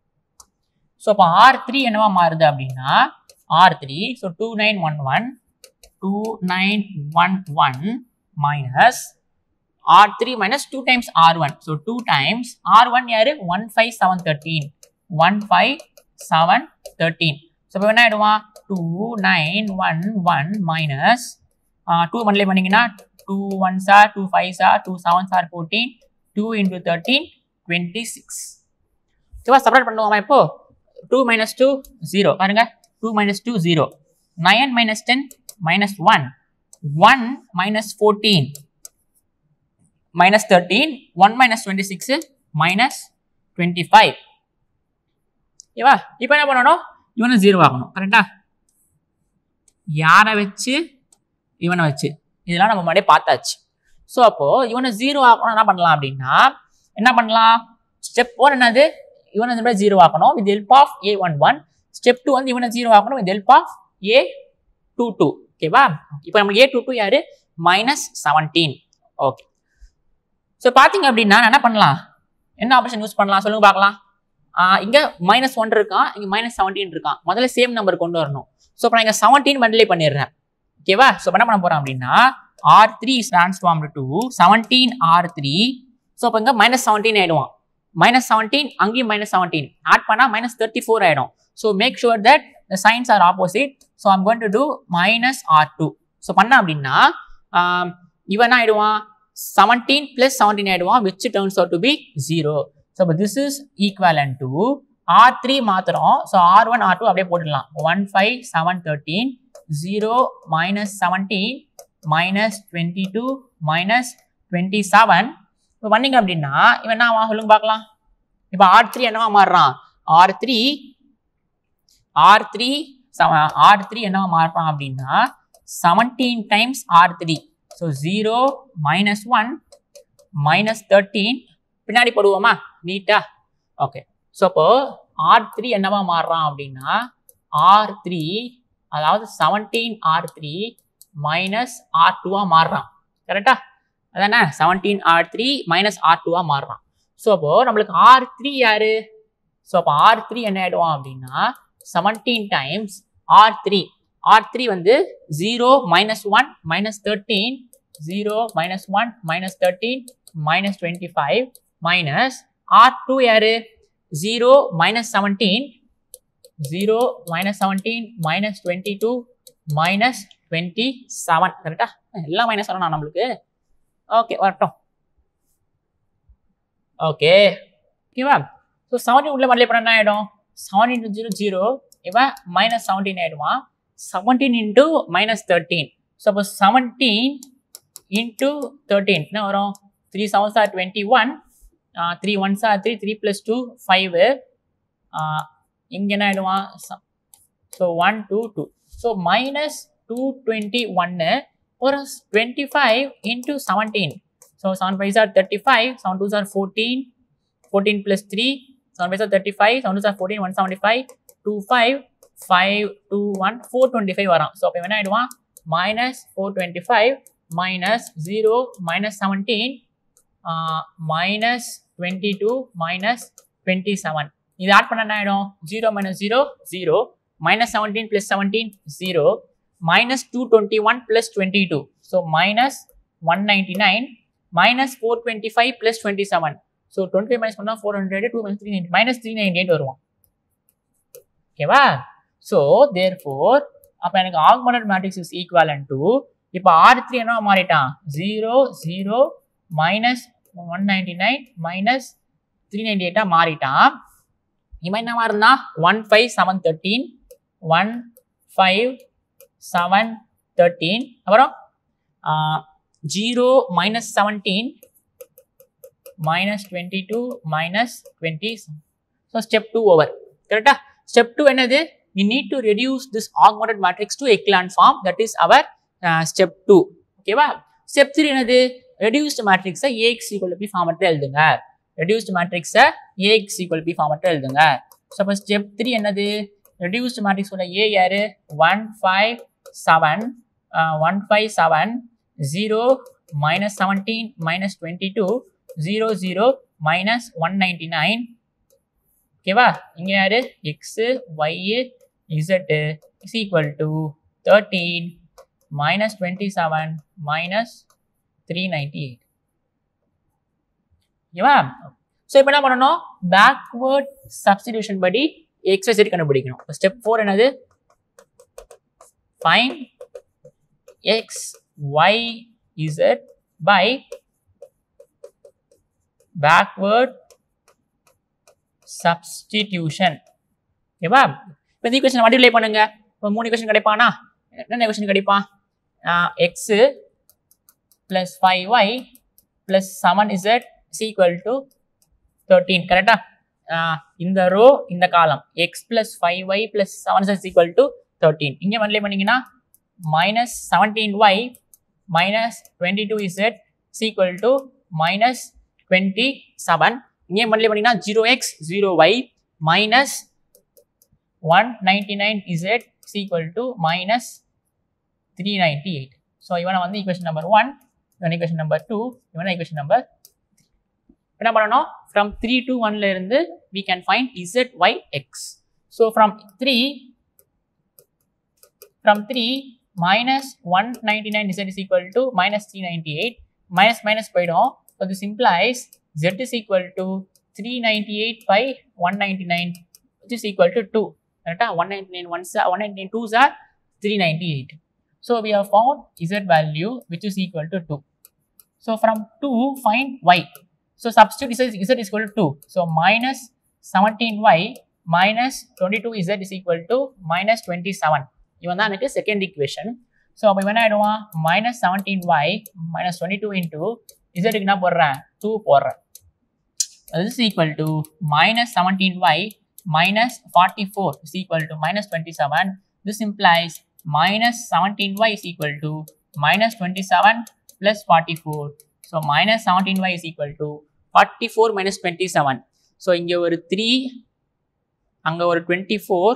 ஸோ அப்போ ஆர் த்ரீ என்னவா மாறுது அப்படின்னா R three so two nine one one two nine one one minus R three minus two times R one so two times R one யாரு one five seven thirteen one five seven thirteen so இப்போ என்ன ஆயிடுவான் two nine one one minus two multiply பண்ணீங்கன்னா two one sir two five sir two seven sir fourteen two into thirteen twenty six ஓகேவா separate பண்ணுவோமா இப்போ two minus two zero பாருங்க two minus two zero nine minus ten minus one one minus fourteen minus thirteen one minus twenty six minus twenty five ஓகேவா இப்போ என்ன பண்ணணும் இவனை zero ஆகணும் கரெக்டா யாரை வச்சு இவனை வச்சு இதெல்லாம் நம்ம முன்னாடியே பார்த்தாச்சு ஸோ அப்போ இவனை ஜீரோ ஆக்கணும் என்ன பண்ணலாம் அப்படின்னா என்ன பண்ணலாம் ஸ்டெப் ஒன் என்னது இவனை இந்த ஜீரோ ஆக்கணும் with help of A one one step two வந்து இவனை ஜீரோ ஆக்கணும் with help of A two two ஓகேவா இப்போ நம்ம ஏ டூ டூ யாரு மைனஸ் செவன்டீன் ஓகே ஸோ பார்த்தீங்க அப்படின்னா என்ன பண்ணலாம் என்ன ஆப்ஷன் யூஸ் பண்ணலாம் சொல்லுங்க பார்க்கலாம் இங்கே மைனஸ் ஒன் இருக்கான் இங்கே மைனஸ் செவன்டீன் இருக்கான் முதல்ல சேம் நம்பர் கொண்டு வரணும் ஸோ இப்போ நான் இங்கே செவன்டீன் மல்டிப்ளை பண்ணிடுறேன் ஓகேவா ஸோ என்ன பண்ண போகிறோம் அப்படின்னா R three transformed to seventeen R three so இப்போ இங்கே மைனஸ் செவன்டீன் ஆயிடுவான் மைனஸ் செவன்டீன் அங்கேயும் மைனஸ் செவன்டீன் ஆட் பண்ணால் மைனஸ் தேர்ட்டி ஃபோர் ஆயிடும் so make sure that the signs are opposite so I'm going to do minus R two so பண்ண அப்படின்னா இவன் ஆயிடுவான் செவன்டீன் பிளஸ் செவன்டீன் ஆயிடுவான் which turns out to be zero so இப்போ this is equivalent to R three மாத்திரம் so R one R two அப்படியே போட்டுடலாம் one five seven thirteen zero minus seventeen minus twenty two minus twenty seven இப்போ பண்ணீங்க அப்படின்னா இவன் என்ன ஆவான் சொல்லுங்க பார்க்கலாம் இப்போ ஆர் த்ரீ என்னவா மாறுறான் R three R three R three என்னவா மாறுறான் அப்படின்னா seventeen times R three so zero minus one minus thirteen பின்னாடி போடுவோமா நீட்டா ஓகே ஸோ அப்போ ஆர் த்ரீ என்னவா மாறுறான் அப்படின்னா ஆர் த்ரீ அதாவது seventeen R three minus R டூவாக மாறுறான் கரெக்டா அதானே seventeen R three minus R டூவாக மாறுறான் ஸோ அப்போ நம்மளுக்கு ஆர் த்ரீ யாரு ஸோ அப்போ ஆர் த்ரீ என்ன ஆயிடுவான் அப்படின்னா seventeen times R three R three வந்து zero minus one minus thirteen zero minus one minus thirteen minus twenty five minus R two யாரு zero minus seventeen zero minus seventeen minus twenty two minus twenty seven கரெக்டா எல்லாம் minus வரணும் நம்மளுக்கு okay வரட்டும் okay ஓகேவா so seventeen உள்ள multiply பண்ண என்ன ஆகிடும் செவன் இன்ட்டு ஜீரோ ஜீரோ இவன் மைனஸ் செவன்டீன் ஆகிடுவான் seventeen into minus thirteen so அப்போ செவன்டீன் இன்ட்டு தேர்ட்டீன் என்ன வரும் three sevens are twenty one three ones are three three plus two five இங்கே என்ன ஆகிடுவான் so one two two so minus two twenty ஒன்று ஒரு twenty five into seventeen so seven five are thirty five seven two are fourteen fourteen plus three seven five are thirty five seven two are fourteen one seventy five two five five two one four twenty five வரான் so அப்போ என்ன ஆகிடுவான் minus four twenty five minus zero minus seventeen minus twenty two minus twenty seven இது add பண்ண என்ன ஆகிடும் zero minus zero zero minus seventeen plus seventeen zero minus two twenty one plus twenty two so minus one ninety nine minus four twenty five plus twenty seven so twenty five minus பண்ணால் four hundred two minus three ninety minus three ninety eight வருவான் ஓகேவா so there four அப்போ எனக்கு augmented matrix is equivalent to இப்போ R three என்ன மாறிட்டான் zero zero minus one ninety nine minus three ninety எயிட்டாக மாறிட்டான் இவன் என்ன மாறினா one five seven thirteen one five seven thirteen அப்புறம் zero minus seventeen minus twenty two minus twenty so step two over கரெக்டா step two என்னது we need to reduce this augmented matrix to echelon form that is our uh, step 2 ஓகேவா step three என்னது reduced மேட்ரிக்ஸை AX equal B ஃபார்மட்டில் எழுதுங்க reduced மேட்ரிக்ஸை AX equal B ஃபார்மட்டில் எழுதுங்க ஸோ அப்போ ஸ்டெப் த்ரீ என்னது ரெடியூஸ்ட் மேட்ரிக்ஸோட ஏ யாரு one five seven one five seven zero minus seventeen minus twenty two zero zero minus one ninety nine ஓகேவா இங்கே யாரு x Y Z is equal to thirteen minus twenty seven minus three ninety eight ஓகேவா so இப்போ என்ன பண்ணணும் backward substitution படி X Y Z கண்டுபிடிக்கணும் step four என்னது find X Y Z by backward substitution ஓகேவா இப்போ இந்த ஈக்குவேஷன் மல்டிப்ளை பண்ணுங்க இப்போ மூணு ஈக்குவேஷன் கிடைப்பானா என்ன ஈக்குவேஷன் கிடைப்பான் X plus five Y plus seven Z equal to thirteen கரெக்டா இந்த ரோ இந்த column X plus five Y plus seven Z equal to thirteen இங்கே மல்டிப்ளை பண்ணீங்கன்னா minus seventeen Y minus twenty two Z equal to minus twenty seven இங்கே multiply பண்ணீங்கன்னா zero X zero Y minus one ninety nine Z equal to minus three ninety eight so இவனை வந்து equation number one இவன் equation number two இவனை equation number என்ன பண்ணணும் from three to ஒன்ல இருந்து we can find Z Y X so from three from three minus one ninety nine Z is equal to minus three ninety eight minus minus போயிடும் so this implies z is equal to 398 by 199 which is equal to 2 correct 199 ones are 199 twos are 398 so we have found z value which is equal to 2 so from 2 find y so substitute z, z is equal to 2 so minus 17y minus 22 z is equal to minus 27 இவன் தான் எனக்கு second equation so அப்போ இவன் என்ன ஆயிடுவான் minus seventeen Y minus twenty two into இசட்டுக்கு என்ன போடுறேன் டூ போடுறேன் this is equal to minus 17y minus 44 is equal to minus 27. This implies minus 17y is equal to minus 27 plus 44. So minus 17y is equal to 44 minus 27. So இங்க ஒரு 3 அங்க ஒரு 24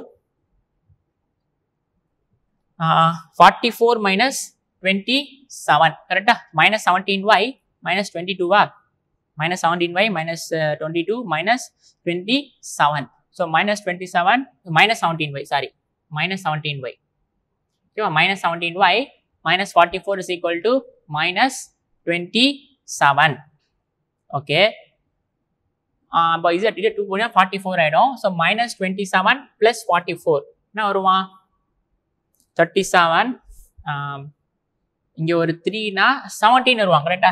uh, 44 minus 27 கரெக்டா minus 17y minus 22 வா minus 17y minus uh, 22 minus 27 so minus 27 minus 17y sorry minus 17y okay minus 17y minus 44 is equal to minus 27 okay இப்போ இது இது two போனால் ஃபார்ட்டி ஃபோர் ஆகிடும் so minus twenty seven plus forty four என்ன வருவான் thirty seven இங்கே ஒரு த்ரீனா seventeen வருவான் கரெக்டா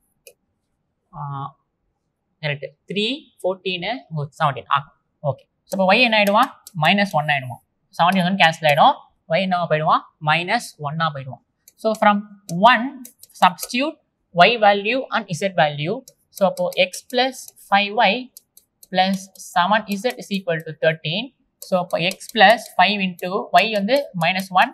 கரெக்ட் த்ரீ ஃபோர்டீனு செவன்டீன் ஆ ஓகே ஸோ இப்போ ஒய் என்ன ஆகிடுவான் மைனஸ் ஒன் ஆகிடுவான் செவன்டீன் வந்து கேன்சல் ஆகிடும் ஒய் என்னவா போயிடுவான் மைனஸ் ஒன்னாக போயிடுவான் so from one substitute y value and z value so அப்போ x plus five y plus seven z is equal to thirteen so அப்போ x plus five into y வந்து minus one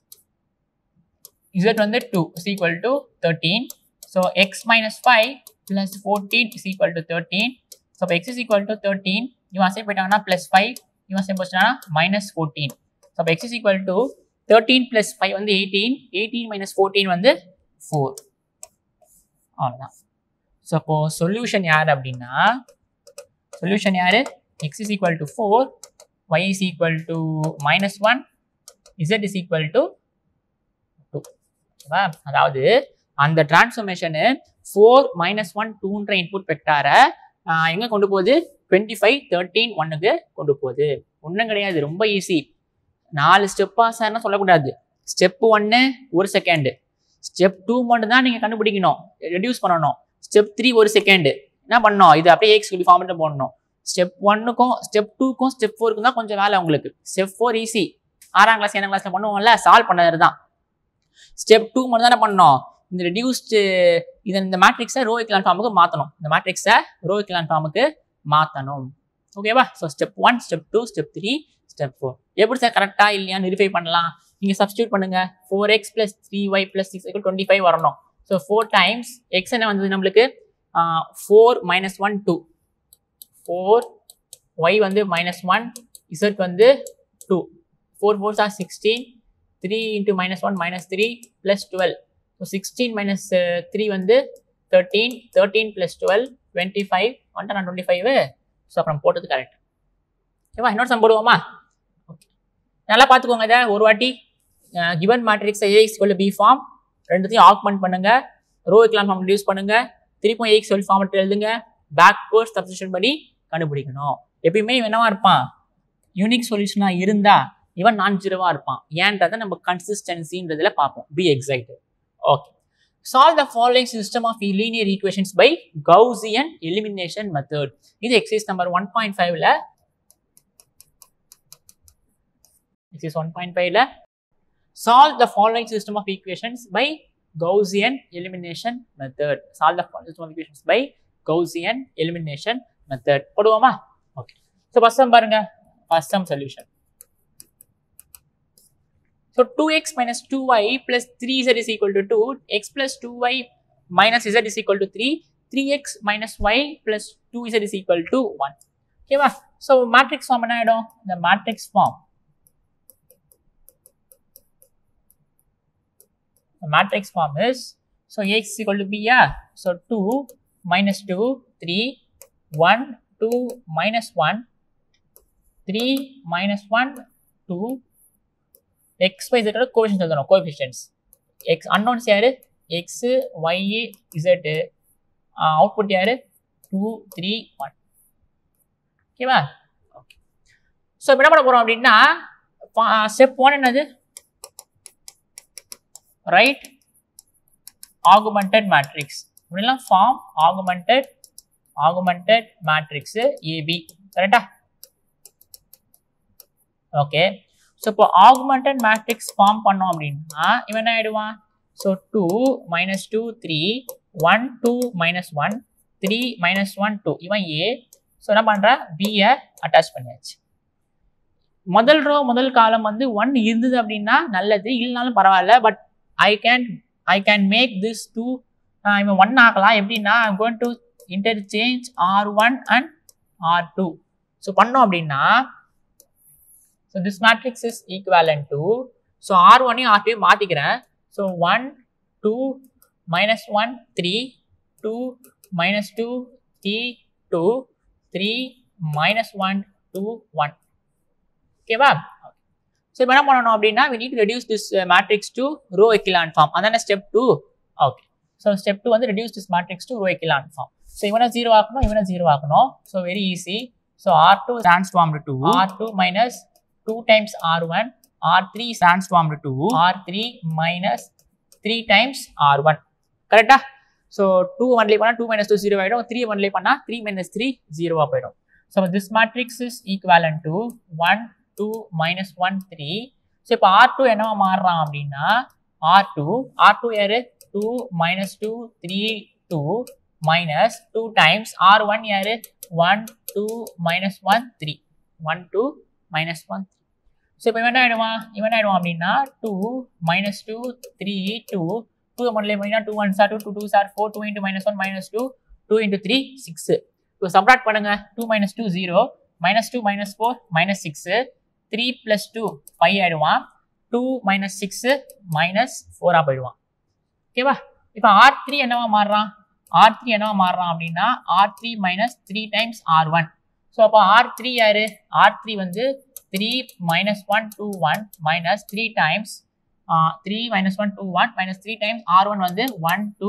z வந்து two is equal to thirteen so x minus five plus 14 is equal to 13. So, if x is equal to 13, இவன் assign போயிட்டாங்கன்னா plus 5, இவன் assign போச்சுன்னா minus 14. So, if x is equal to 13 plus 5 வந்து 18, 18 minus 14 வந்து 4. அவ்வளோதான் so அப்போ solution யார் அப்படின்னா சொல்யூஷன் யாரு x is equal to 4, y is equal to minus 1, z is equal to 2. ஓகேவா அதாவது அந்த டிரான்ஸ்ஃபர்மேஷனு ஃபோர் மைனஸ் ஒன் டூன்ற இன்புட் வெக்டாரை எங்கே கொண்டு போகுது டுவெண்ட்டி ஃபைவ் தேர்ட்டீன் ஒன்னுக்கு கொண்டு போகுது ஒன்றும் கிடையாது ரொம்ப ஈஸி நாலு ஸ்டெப்பாக சார்னா சொல்லக்கூடாது ஸ்டெப் ஒன்று ஒரு செகண்டு ஸ்டெப் டூ மட்டும் தான் நீங்கள் கண்டுபிடிக்கணும் ரெடியூஸ் பண்ணணும் ஸ்டெப் த்ரீ ஒரு செகண்டு என்ன பண்ணணும் இது அப்படியே எக்ஸ் சொல்லி ஃபார்மெட்டில் போடணும் ஸ்டெப் ஒன்னுக்கும் ஸ்டெப் டூக்கும் ஸ்டெப் ஃபோருக்கும் தான் கொஞ்சம் வேலை உங்களுக்கு ஸ்டெப் ஃபோர் ஈஸி ஆறாம் கிளாஸ் ஏழாம் கிளாஸில் பண்ணுவோம்ல சால்வ் பண்ணது தான் ஸ்டெப் டூ மட்டும் தானே பண்ணோம் இந்த ரெடியூஸ்டு இதை இந்த மேட்ரிக்ஸை ரோ எக்லான் ஃபார்முக்கு மாற்றணும் இந்த மேட்ரிக்ஸை ரோ எக்லான் ஃபார்முக்கு மாற்றணும் ஓகேவா so step one step two step three step four எப்படி சார் கரெக்டாக இல்லையான்னு வெரிஃபை பண்ணலாம் நீங்கள் சப்ஸ்டியூட் பண்ணுங்க four x plus three y plus six twenty five வரணும் ஸோ ஃபோர் டைம்ஸ் எக்ஸ் என்ன வந்தது நம்மளுக்கு four minus one two four y வந்து மைனஸ் ஒன் இசட் வந்து two four fours are sixteen three into minus one minus three plus twelve so sixteen minus three வந்து thirteen thirteen plus twelve twenty five வந்துட்டு நான் twenty five so அப்புறம் போட்டது correct ஓகேவா இன்னொரு sum போடுவோமா okay நல்லா பார்த்துக்கோங்க இதை ஒரு வாட்டி கிவன் மேட்ரிக்ஸ் ஏஎக்ஸ் கொள்ள பி ஃபார்ம் ரெண்டுத்தையும் ஆக்மெண்ட் பண்ணுங்க ரோ எக்லாம் ஃபார்ம் யூஸ் பண்ணுங்க திருப்பும் ஏஎக்ஸ் சொல்லி ஃபார்மெட் எழுதுங்க பேக்வர்ட் சப்ஸ்டியூஷன் பண்ணி கண்டுபிடிக்கணும் எப்பயுமே இவன் என்னவா இருப்பான் யூனிக் சொல்யூஷனாக இருந்தா இவன் நான் ஜீரோவா இருப்பான் ஏன்றதை நம்ம கன்சிஸ்டன்சின்றதுல பார்ப்போம் be excited okay solve the following system of linear equations by Gaussian elimination method இது எக்ஸைஸ் நம்பர் ஒன் பாயிண்ட் ஃபைவ்ல எக்ஸைஸ் ஒன் பாயிண்ட் ஃபைவ்ல solve the following system of equations by Gaussian elimination method solve the system of equations by Gaussian elimination method போடுவோமா okay so first sum பாருங்க first sum solution So 2x minus 2y plus 3z is equal to 2, x plus 2y minus z is equal to 3, 3x minus y plus 2z is equal to 1. ஓகேவா so matrix form என்ன ஆகிடும் இந்த matrix form matrix form is so AX equal to b yeah so two minus two three one two minus one three minus one two x y ஜெட்டோட coefficients எழுதணும் coefficients x unknowns யாரு x Y z output யாரு two three one ஓகேவா okay so இப்போ என்ன பண்ண போகிறோம் அப்படின்னா ஸ்டெப் ஒன் என்னது ரைட் ஆகுமெண்டட் மேட்ரிக்ஸ் இப்படிலாம் form augmented augmented matrix AB கரெக்டா ஓகே ஸோ இப்போ ஆகுமெண்டட் மேட்ரிக்ஸ் ஃபார்ம் பண்ணோம் அப்படின்னா இவன் என்ன ஆயிடுவான் so two minus two three one two minus one three minus one two இவன் ஏ ஸோ என்ன பண்ணுறா பியை அட்டாச் பண்ணியாச்சு முதல் ரோ முதல் காலம் வந்து ஒன் இருந்தது அப்படின்னா நல்லது இல்லைனாலும் பரவாயில்ல but I can I can make this two இவன் ஒன் ஆகலாம் எப்படின்னா I'm going to interchange R one and R two so பண்ணோம் அப்படின்னா so this matrix is equivalent to so R ஒன்னையும் ஆர் டூ மாற்றிக்கிறேன் so one two minus one three two minus two three two three minus one two one ஓகேவா so இப்போ என்ன பண்ணணும் அப்படின்னா we need to reduce this uh, matrix to row echelon form அதான step two okay so step two வந்து reduce this matrix to row echelon form so இவனை zero ஆக்கணும் இவனை ஜீரோ ஆக்கணும் so very easy so R two transformed to R two minus two times R one R three transformed to R three minus three times R one கரெக்டா so two ஒன்லேயே பண்ணால் two minus two zero ஆகிடும் three ஒன்லேயே பண்ணால் three minus three ஜீரோவாக போயிடும் so this matrix is equivalent to one two minus one three so இப்போ R two என்னவா மாறுறான் அப்படின்னா ஆர் டூ ஆர் டூ யாரு two minus two three two minus two times R one யாரு one two minus one three one two minus one so இப்போ இவன் என்ன ஆயிடுவான் இவன் என்ன ஆயிடுவான் அப்படின்னா two minus two three two two ஒன்லேயே பண்ணினா two one sir two two two are four two into minus one minus two two into three six இப்போ சப்ராக்ட் பண்ணுங்க two minus two zero minus two minus four minus six three plus two five ஆயிடுவான் two minus six minus ஃபோராக போயிடுவான் ஓகேவா இப்போ R three என்னவா மாறுறான் R three என்னவா மாறுறான் அப்படின்னா R three minus three times R one so அப்போ ஆர் த்ரீ யாரு ஆர் த்ரீ வந்து three minus one two one minus three times three minus one two one minus three times R one வந்து one two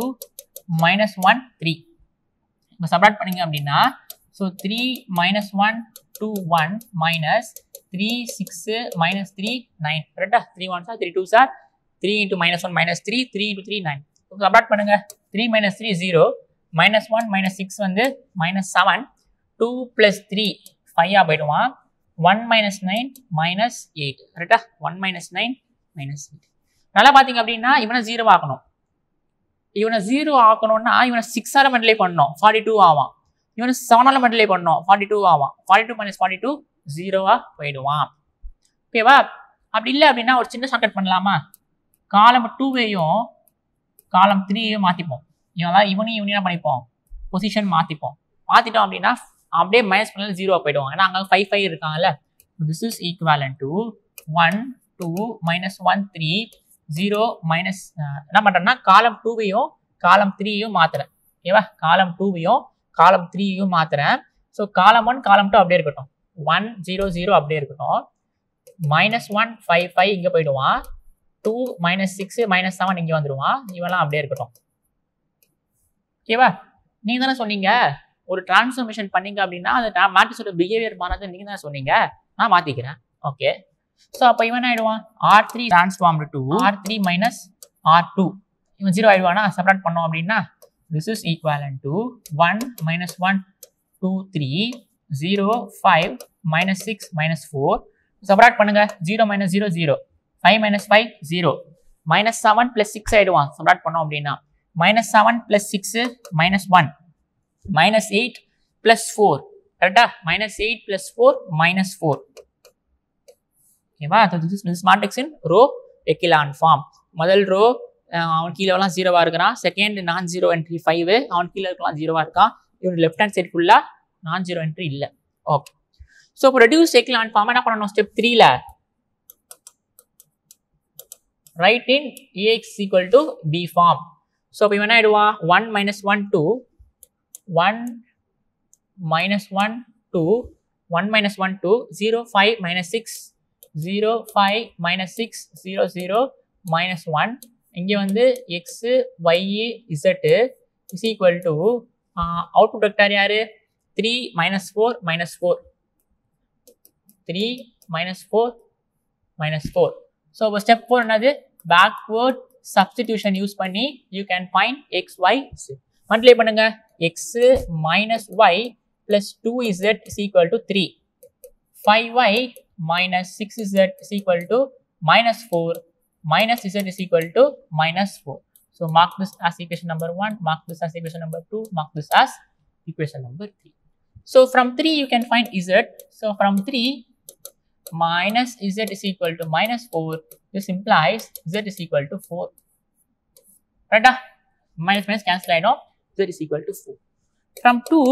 minus one three இப்போ subtract பண்ணீங்க அப்படின்னா so three minus one two one minus three six minus three nine கரெக்டா three one are three two are three into minus one minus three three into three nine subtract பண்ணுங்க three minus three zero minus one minus six வந்து minus seven two plus three ஃபைவாக போயிடுவான் one minus nine minus eight கரெக்டா one minus nine minus eight நல்லா பார்த்தீங்க அப்படின்னா இவனை zero ஆக்கணும் இவனை ஜீரோ ஆக்கணும்னா இவனை சிக்ஸால் மல்டிப்ளை பண்ணணும் ஃபார்ட்டி டூ ஆவான் இவனை செவனால் மல்டிப்ளை பண்ணணும் ஃபார்ட்டி டூ ஆவான் forty two minus forty two ஜீரோவாக போயிடுவான் ஓகேவா அப்படி இல்லை அப்படின்னா ஒரு சின்ன ஷார்ட்கட் பண்ணலாமா காலம் டூவையும் காலம் த்ரீயையும் மாற்றிப்போம் இவெல்லாம் இவனையும் இவனையும் பண்ணிப்போம் பொசிஷன் மாற்றிப்போம் மாற்றிட்டோம் அப்படின்னா அப்படியே மைனஸ் பண்ணல ஜீரோ போயிடும் ஏன்னா அங்கே ஃபைவ் ஃபைவ் இருக்காங்கல்ல this is equivalent to one two minus one three zero minus என்ன பண்ணுறேன்னா காலம் டூவையும் காலம் த்ரீயும் மாற்றுறேன் ஓகேவா காலம் டூவையும் காலம் த்ரீயும் மாற்றுறேன் so column one column two அப்படியே இருக்கட்டும் ஒன் ஜீரோ ஜீரோ அப்படியே இருக்கட்டும் மைனஸ் ஒன் ஃபைவ் ஃபைவ் இங்கே போயிடுவான் two minus six minus seven இங்கே வந்துடுவான் இவெல்லாம் அப்படியே இருக்கட்டும் ஓகேவா நீங்கள் தானே சொன்னீங்க ஒரு டிரான்ஸ்ஃபர்மேஷன் பண்ணீங்க அப்படின்னா அந்த மேட்ரிக்ஸோட பிஹேவியர் மாறாது நீங்கள் தானே சொன்னீங்க நான் மாற்றிக்கிறேன் ஓகே ஸோ அப்போ இவன் ஆயிடுவான் R three transformed to R three minus R two இவன் ஜீரோ ஆயிடுவானா செப்பரேட் பண்ணோம் அப்படின்னா this is equivalent to one minus one two three zero five minus six minus four separate பண்ணுங்க zero minus zero zero five minus five zero minus seven plus six ஆயிடுவான் separate பண்ணோம் அப்படின்னா minus seven plus six minus one minus eight plus four கரெக்டா minus eight plus four minus four ஓகேவா this matrix in row echelon form முதல் row அவன் கீழேலாம் ஜீரோவா இருக்கிறான் செகண்ட் நான் ஜீரோ என்ட்ரி ஃபைவ் அவன் கீழே இருக்கலாம் ஜீரோவா இருக்கான் இவன் லெஃப்ட் ஹேண்ட் சைட் ஃபுல்லா நான் ஜீரோ என்ட்ரி இல்லை ஓகே ஸோ இப்போ ரெடியூஸ் எக்கிலான் ஃபார்ம் என்ன பண்ணணும் ஸ்டெப் த்ரீல right in AX equal to B form so இப்போ இவன் என்ன ஆயிடுவான் one minus one two one minus one two one minus one two zero five minus six zero five minus six zero zero minus one இங்கே வந்து x Y Z is equal to output vector யாரு three minus four minus four three minus four minus four so இப்போ step four என்னது backward substitution use பண்ணி you can find X y multiply பண்ணுங்க x minus y plus two z is equal to three five y minus 6z is equal to minus 4 minus z is equal to minus 4. So mark this as equation number 1, mark this as equation number 2, mark this as equation number 3. So from 3 you can find z. So from 3 minus z is equal to minus 4, this implies z is equal to 4. Right? Minus minus cancel out, z is equal to 4. From 2,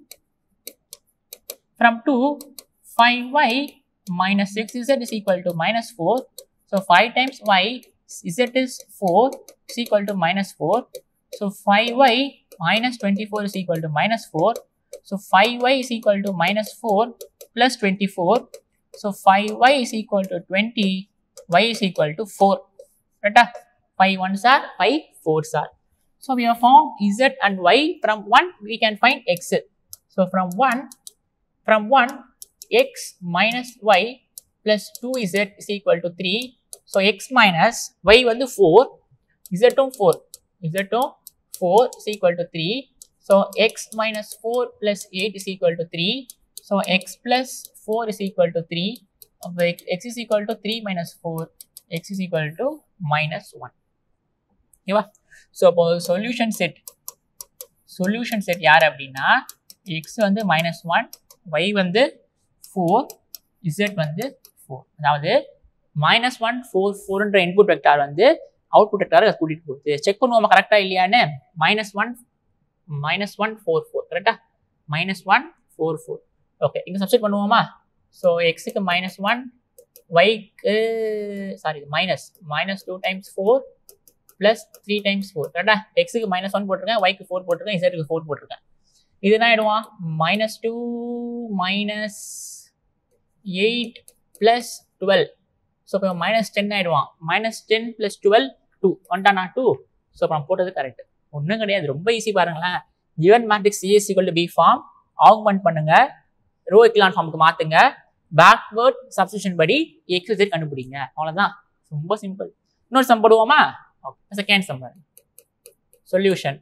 from 2, 5y minus 6z is equal to minus 4. So 5 times y, z is 4 is equal to minus 4. So 5y minus 24 is equal to minus 4. So 5y is equal to minus 4 plus 24. So 5y is equal to 20, y is equal to 4. Right? 5 ones are 5 fours are. So we have found z and y from 1 we can find x. So from 1, from 1 x minus y plus 2z is equal to 3. So, x minus y வந்து 4, z um 4, z um 4 is equal to 3. So, x minus 4 plus 8 is equal to 3. So, x plus 4 is equal to 3. X, x is equal to 3 minus 4, x is equal to minus 1. ஓகேவா so அப்போ solution set solution set யார் அப்படின்னா x வந்து minus one y வந்து four z வந்து four அதாவது minus one four ஃபோர்ன்ற input vector வந்து அவுட்புட் வெக்டாரை கூட்டிட்டு போகுது செக் பண்ணுவோமா கரெக்டாக இல்லையான்னு minus one minus one four four கரெக்டா minus one four four okay இங்கே சப்ஸ்டிட் பண்ணுவோமா ஸோ எக்ஸுக்கு மைனஸ் ஒன் ஒய்க்கு sorry minus minus two times four plus three times four கரெக்டா எக்ஸுக்கு மைனஸ் ஒன் போட்டிருக்கேன் ஒய்க்கு ஃபோர் போட்டிருக்கேன் இசட்டுக்கு ஃபோர் போட்டிருக்கேன் இது என்ன ஆயிடுவான் minus two minus eight plus twelve so இப்போ மைனஸ் டென் ஆயிடுவான் minus ten plus twelve two ஒன்டானா டூ ஸோ அப்புறம் போட்டது கரெக்ட் ஒன்றும் கிடையாது ரொம்ப ஈஸி பாருங்களேன் given matrix CS equal to B form augment பண்ணுங்க ரோ எக்லான் ஃபார்முக்கு மாத்துங்க பேக்வேர்ட் சப்ஸ்டியூஷன் படி எக்ஸ் Z கண்டுபிடிங்க அவ்வளவுதான் ரொம்ப சிம்பிள் இன்னொரு சம் போடுவோமா second sum solution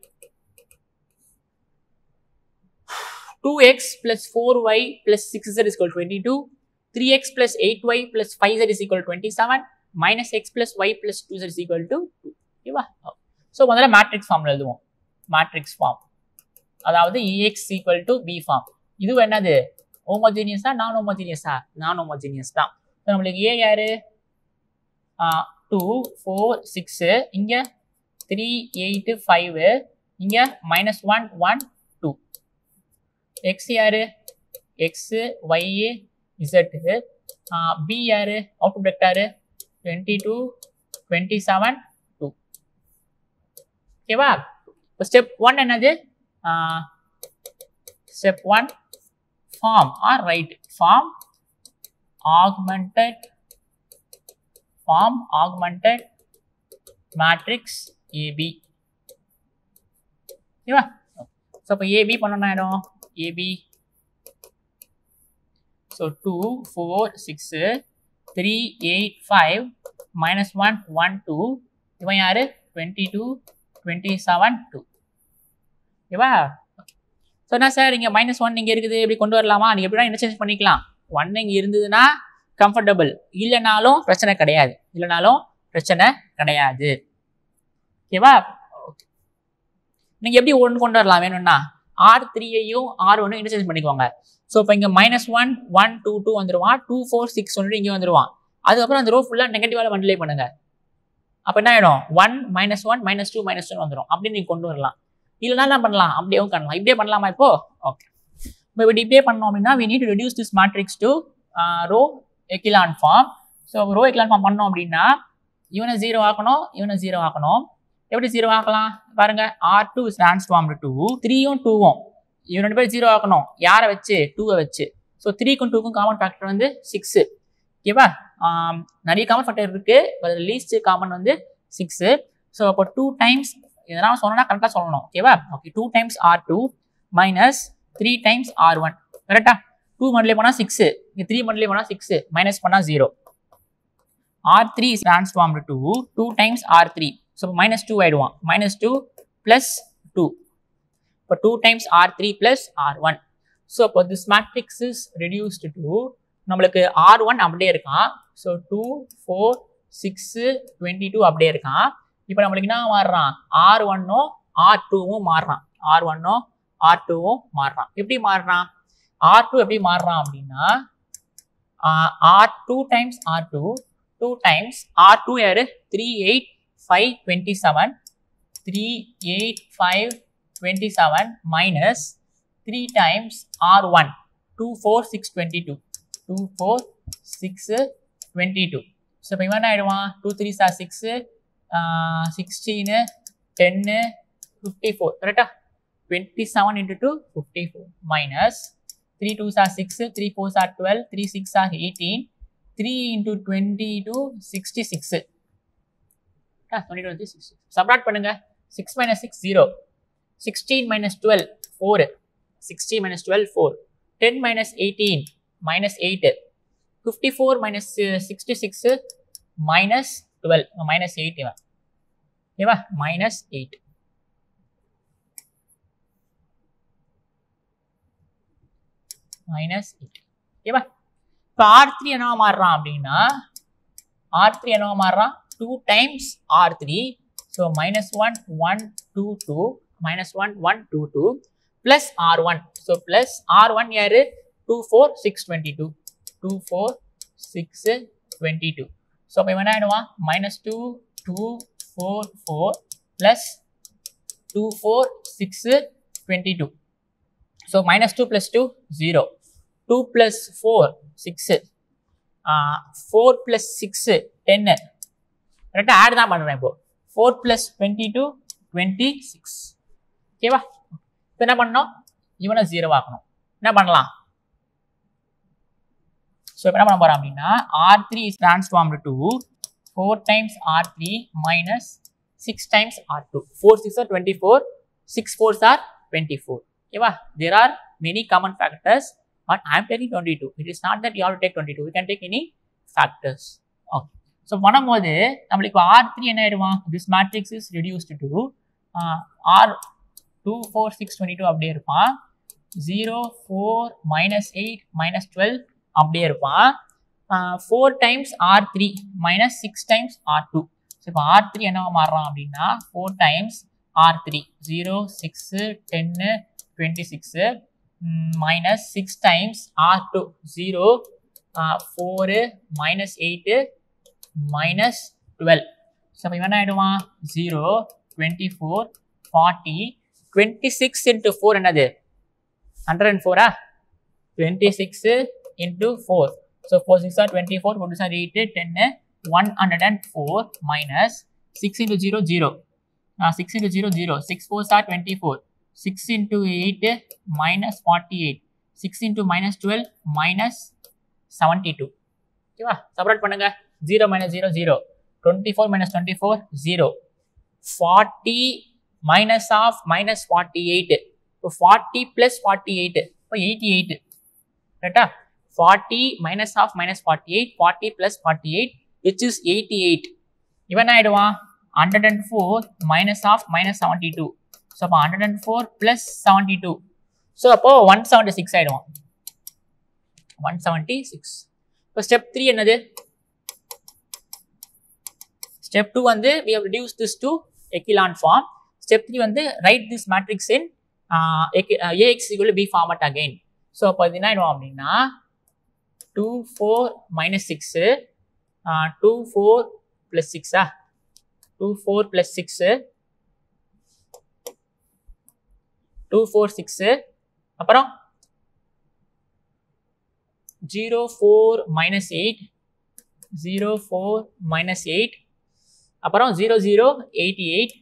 2x plus 4y plus 6z is equal to 22 3x plus 8y plus 5z is equal to 27 minus x plus y plus 2z is equal to 2 ஓகேவா so முதல்ல matrix ஃபார்ம்ல எழுதுவோம் matrix form அதாவது EX equal to B ஃபார்ம் இது என்னது ஹோமோஜீனியஸா நான் ஹோமோஜீனியஸா நான் ஹோமோஜீனியஸ் தான் So, நம்மளுக்கு ஏ யாரு டூ ஃபோர் சிக்ஸு இங்கே த்ரீ எயிட்டு ஃபைவு இங்கே minus one one two x யாரு எக்ஸு ஒய்யு இசட்டு பி யாரு out vector twenty two twenty seven two ஓகேவா இப்போ ஸ்டெப் ஒன் என்னது step one form or right form augmented form augmented matrix AB ஓகேவா so இப்போ AB பண்ணணும் ஆயிடும் AB so two four six three eight five minus one one two இவன் யாரு twenty two twenty seven two ஓகேவா so என்ன sir இங்கே minus one இங்கே இருக்குது இப்படி கொண்டு வரலாமா நீங்கள் எப்படினா இன்டர்சேஞ்ச் பண்ணிக்கலாம் ஒன் இங்கே இருந்ததுன்னா கம்ஃபர்டபுள் இல்லைனாலும் பிரச்சனை கிடையாது இல்லைனாலும் பிரச்சனை கிடையாது ஓகேவா ஓகே நீங்கள் எப்படி ஒன்று கொண்டு வரலாம் வேணும்னா ஆர் த்ரீயையும் ஆர் ஒன்று இன்டர்சேஞ்ச் பண்ணிக்கோங்க ஸோ இப்போ இங்கே minus one one two two வந்துருவான் டூ ஃபோர் சிக்ஸ் வந்துட்டு இங்கே வந்துருவான் அதுக்கப்புறம் அந்த ரோ ஃபுல்லாக நெகட்டிவாக மல்டிப்ளை பண்ணுங்க அப்போ என்ன ஆகிடும் one minus one minus two minus two வந்துடும் அப்படி நீங்கள் கொண்டு வரலாம் இல்லைனா என்ன பண்ணலாம் அப்படியேவும் பண்ணலாம் இப்படியே பண்ணலாமா இப்போ ஓகே இப்போ இப்படி இப்படியே பண்ணோம் அப்படின்னா we need to reduce this matrix to row echelon form so row echelon form பண்ணோம் அப்படின்னா இவனை ஜீரோ ஆக்கணும் இவனை ஜீரோ ஆக்கணும் எப்படி ஜீரோ ஆக்கலாம் பாருங்க R two is transform to த்ரீயும் டூவும் இவன் ரெண்டு பேரும் ஜீரோ ஆக்கணும் யாரை வச்சு டூவை வச்சு ஸோ த்ரீக்கும் டூக்கும் காமன் ஃபேக்டர் வந்து சிக்ஸு ஓகேவா நிறைய காமன் ஃபேக்டர் இருக்கு லீஸ்ட் காமன் வந்து சிக்ஸு ஸோ அப்போ டூ டைம்ஸ் இதெல்லாம் சொன்னா கரெக்டாக சொல்லணும் ஓகேவா okay two times R two minus three times R one கரெக்டா டூ மல்டிப்ளை பண்ணால் சிக்ஸு இங்கே த்ரீ மல்டிப்ளை பண்ணால் சிக்ஸு மைனஸ் பண்ணால் zero R three is transformed to two times R three so minus two ஆயிடுவான் மைனஸ் டூ ப்ளஸ் டூ இப்போ two times R three plus R one so இப்போ this matrix is reduced to நம்மளுக்கு R one அப்படியே இருக்கான் so two four six twenty two அப்படியே இருக்கான் இப்போ நம்மளுக்கு என்ன மாறுறான் ஆர் ஒன்னும் ஆர் டூவும் மாறுறான் ஆர் ஒன்னும் ஆர் டூவும் மாறுறான் எப்படி மாறுறான் ஆர் டூ எப்படி மாறுறான் அப்படின்னா R two times R two two times R two யாரு three eight five twenty seven three eight five twenty seven minus three times R one two four six twenty two two four six twenty two so இப்போ இவன் என்ன ஆயிடுவான் two three are six sixteen ten fifty four கரெக்டா twenty seven into two fifty four minus three two are six three four are twelve three six R eighteen three into twenty two sixty six twenty twenty six subtract பண்ணுங்க six minus six zero sixteen minus twelve four sixty minus twelve four ten minus eighteen minus eight fifty four minus sixty six minus twelve minus eight இவன் ஓகேவா minus eight minus eight ஓகேவா இப்போ R three என்னவா மாறுறான் அப்படின்னா R three என்னவா மாறுறான் two times R three so minus one one two two minus one one two two plus R one so plus R one யாரு two four six twenty two two four six twenty two so அப்போ இவன் என்ன ஆயிடுவான் minus two two four four plus two four six twenty two so minus two plus two zero two plus four six four plus six ten கரெக்டாக add தான் பண்ணுறேன் இப்போ four plus twenty two twenty six ஓகேவா இப்போ என்ன பண்ணணும் இவனை zero ஆக்கணும் என்ன பண்ணலாம் ஸோ இப்போ என்ன பண்ண போகிறோம் அப்படின்னா R three is transformed to four times R three minus six times R two four six R twenty four six fours R twenty four ஓகேவா there are many common factors but I am taking twenty two it is not that you take twenty two you can take any factors okay so பண்ணும்போது நம்மளுக்கு R three என்ன ஆயிடுவான் this matrix is reduced to R two four six twenty two அப்படியே இருப்பான் zero four minus eight minus twelve அப்படியே இருப்பான் four times R three minus six times R two so இப்போ R three என்னவா மாறுறான் அப்படின்னா four times R three zero six ten twenty six minus six times R two zero four minus eight minus twelve so இப்போ இவன் என்ன ஆகிடுவான் zero twenty four forty twenty six into four என்னது hundred and ஃபோரா twenty six into four so four six R twenty four four are eight ten one hundred and four minus six into zero zero six into zero zero six four are twenty four six into eight minus forty eight six into minus twelve minus seventy two ஓகேவா separate பண்ணுங்க zero minus zero zero twenty four minus twenty four zero forty minus of minus forty eight இப்போ forty plus forty eight இப்போ eighty eight கரெக்டா forty minus of minus forty eight forty plus forty eight which is eighty eight இவன் ஆயிடுவான் hundred and four minus of minus seventy two so அப்போ hundred and four plus seventy two so அப்போ one seventy six ஆயிடுவான் one seventy six இப்போ step three என்னது step two வந்து we have reduced this to echelon form step three வந்து right this matrix in AX equal to B format again so அப்போ அது என்ன ஆயிடும் அப்படின்னா two four minus six two four plus சிக்ஸா two four plus six two four six அப்புறம் zero four minus eight zero four minus eight அப்புறம் zero zero eighty eight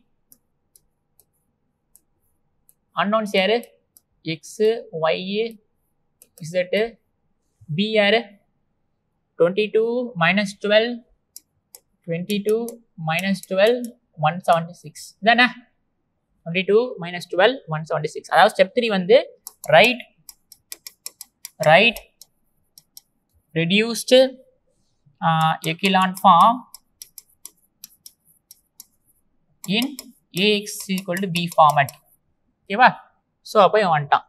unknowns யாரு x Y z B யாரு twenty two minus twelve twenty two minus twelve one seventy six இதானே twenty two minus twelve one seventy six அதாவது step three வந்து right right reduced uh, echelon form in ax equal to b format ஓகேவா so அப்போ இவன் வந்துட்டான்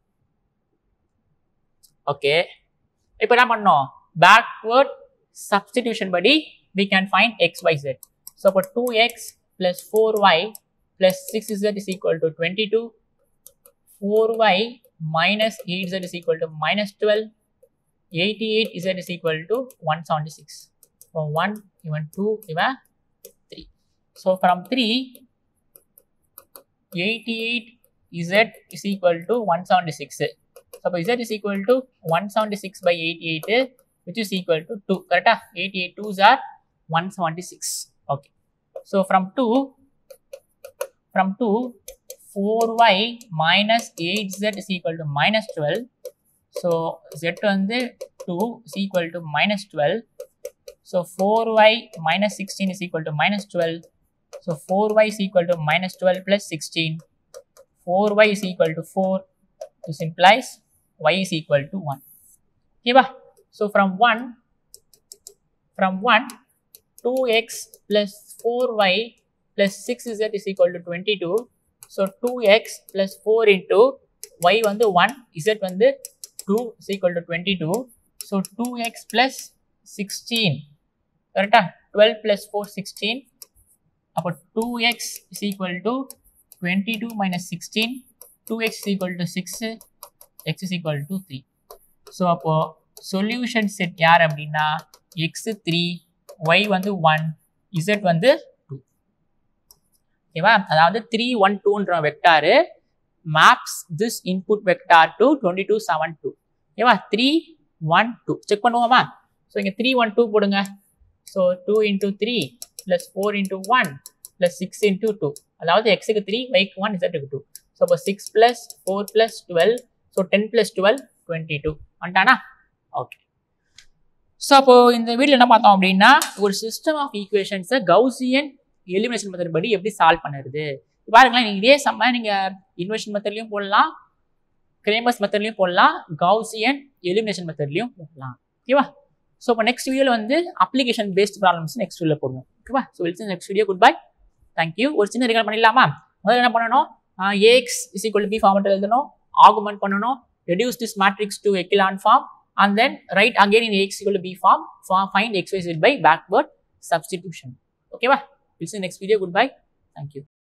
okay இப்போ என்ன பண்ணோம் பேக்வர்ட் சப்ஸ்டிடியூஷன் படி we can find x y z so அப்போ two x plus four y plus six z is equal to twenty two four y minus eight z is equal to minus twelve 88 z is equal to 176 from 1 even 2 even 3 so from 3 88 z is equal to 176 so z is equal to 176 by 88 which is equal to 2 correct 88 2s are 176 okay so from 2 from 2 4y minus 8z is equal to minus 12 so z வந்து two is equal to minus twelve so four y minus sixteen is equal to minus twelve so four y is equal to minus twelve plus sixteen four y is equal to four this implies y is equal to one ஓகேவா so from one from one two x plus four y plus six z is equal to twenty two so two x plus four into y வந்து one z வந்து 2 is equal to 22. So 2x plus 16. Correct? 12 plus 4, 16. அப்போ 2x is equal to 22 minus 16. 2x is equal to 6. x is equal to 3. So அப்போ solution set யார் அப்படின்னா x three y வந்து one z வந்து two ஓகேவா அதாவது three one டூன்ற vector maps this input vector to twenty two seven two ஓகேவா three one two check பண்ணுவோமா ஸோ இங்கே த்ரீ ஒன் டூ போடுங்க so two into three plus four into one plus six into two அதாவது எக்ஸுக்கு three ஒய்க்கு one இசட்டுக்கு two so அப்போ six plus four plus twelve so ten plus twelve twenty two வந்துட்டானா okay so அப்போ இந்த video என்ன பார்த்தோம் அப்படின்னா ஒரு சிஸ்டம் ஆஃப் ஈக்குவேஷன்ஸை கவுசியன் எலிமினேஷன் மெத்தட் படி எப்படி சால்வ் பண்ணுறது பாருங்களேன் நீங்க இதே செம்ம நீங்க இன்வெர்ஷன் மெத்தட்லயும் போடலாம் கிரேமஸ் மெத்தட்லயும் போடலாம் கவுசியன் எலிமினேஷன் மெத்தட்லயும் போடலாம் ஓகேவா ஸோ இப்போ நெக்ஸ்ட் வீடியோவில் வந்து அப்ளிகேஷன் பேஸ்ட் ப்ராப்ளம்ஸ் நெக்ஸ்ட் வீடியோவில் போடுவோம் ஓகேவா so we'll see next video good bye thank you ஒரு சின்ன ரிகார்ட் பண்ணிடலாமா முதல்ல என்ன பண்ணணும் AX is equal B format எழுதணும் ஆகுமெண்ட் பண்ணணும் reduce this matrix to echelon form and then write again in ax equal to b form, form find x y z by backward substitution. Okay, we'll see you next video. Goodbye. Thank you.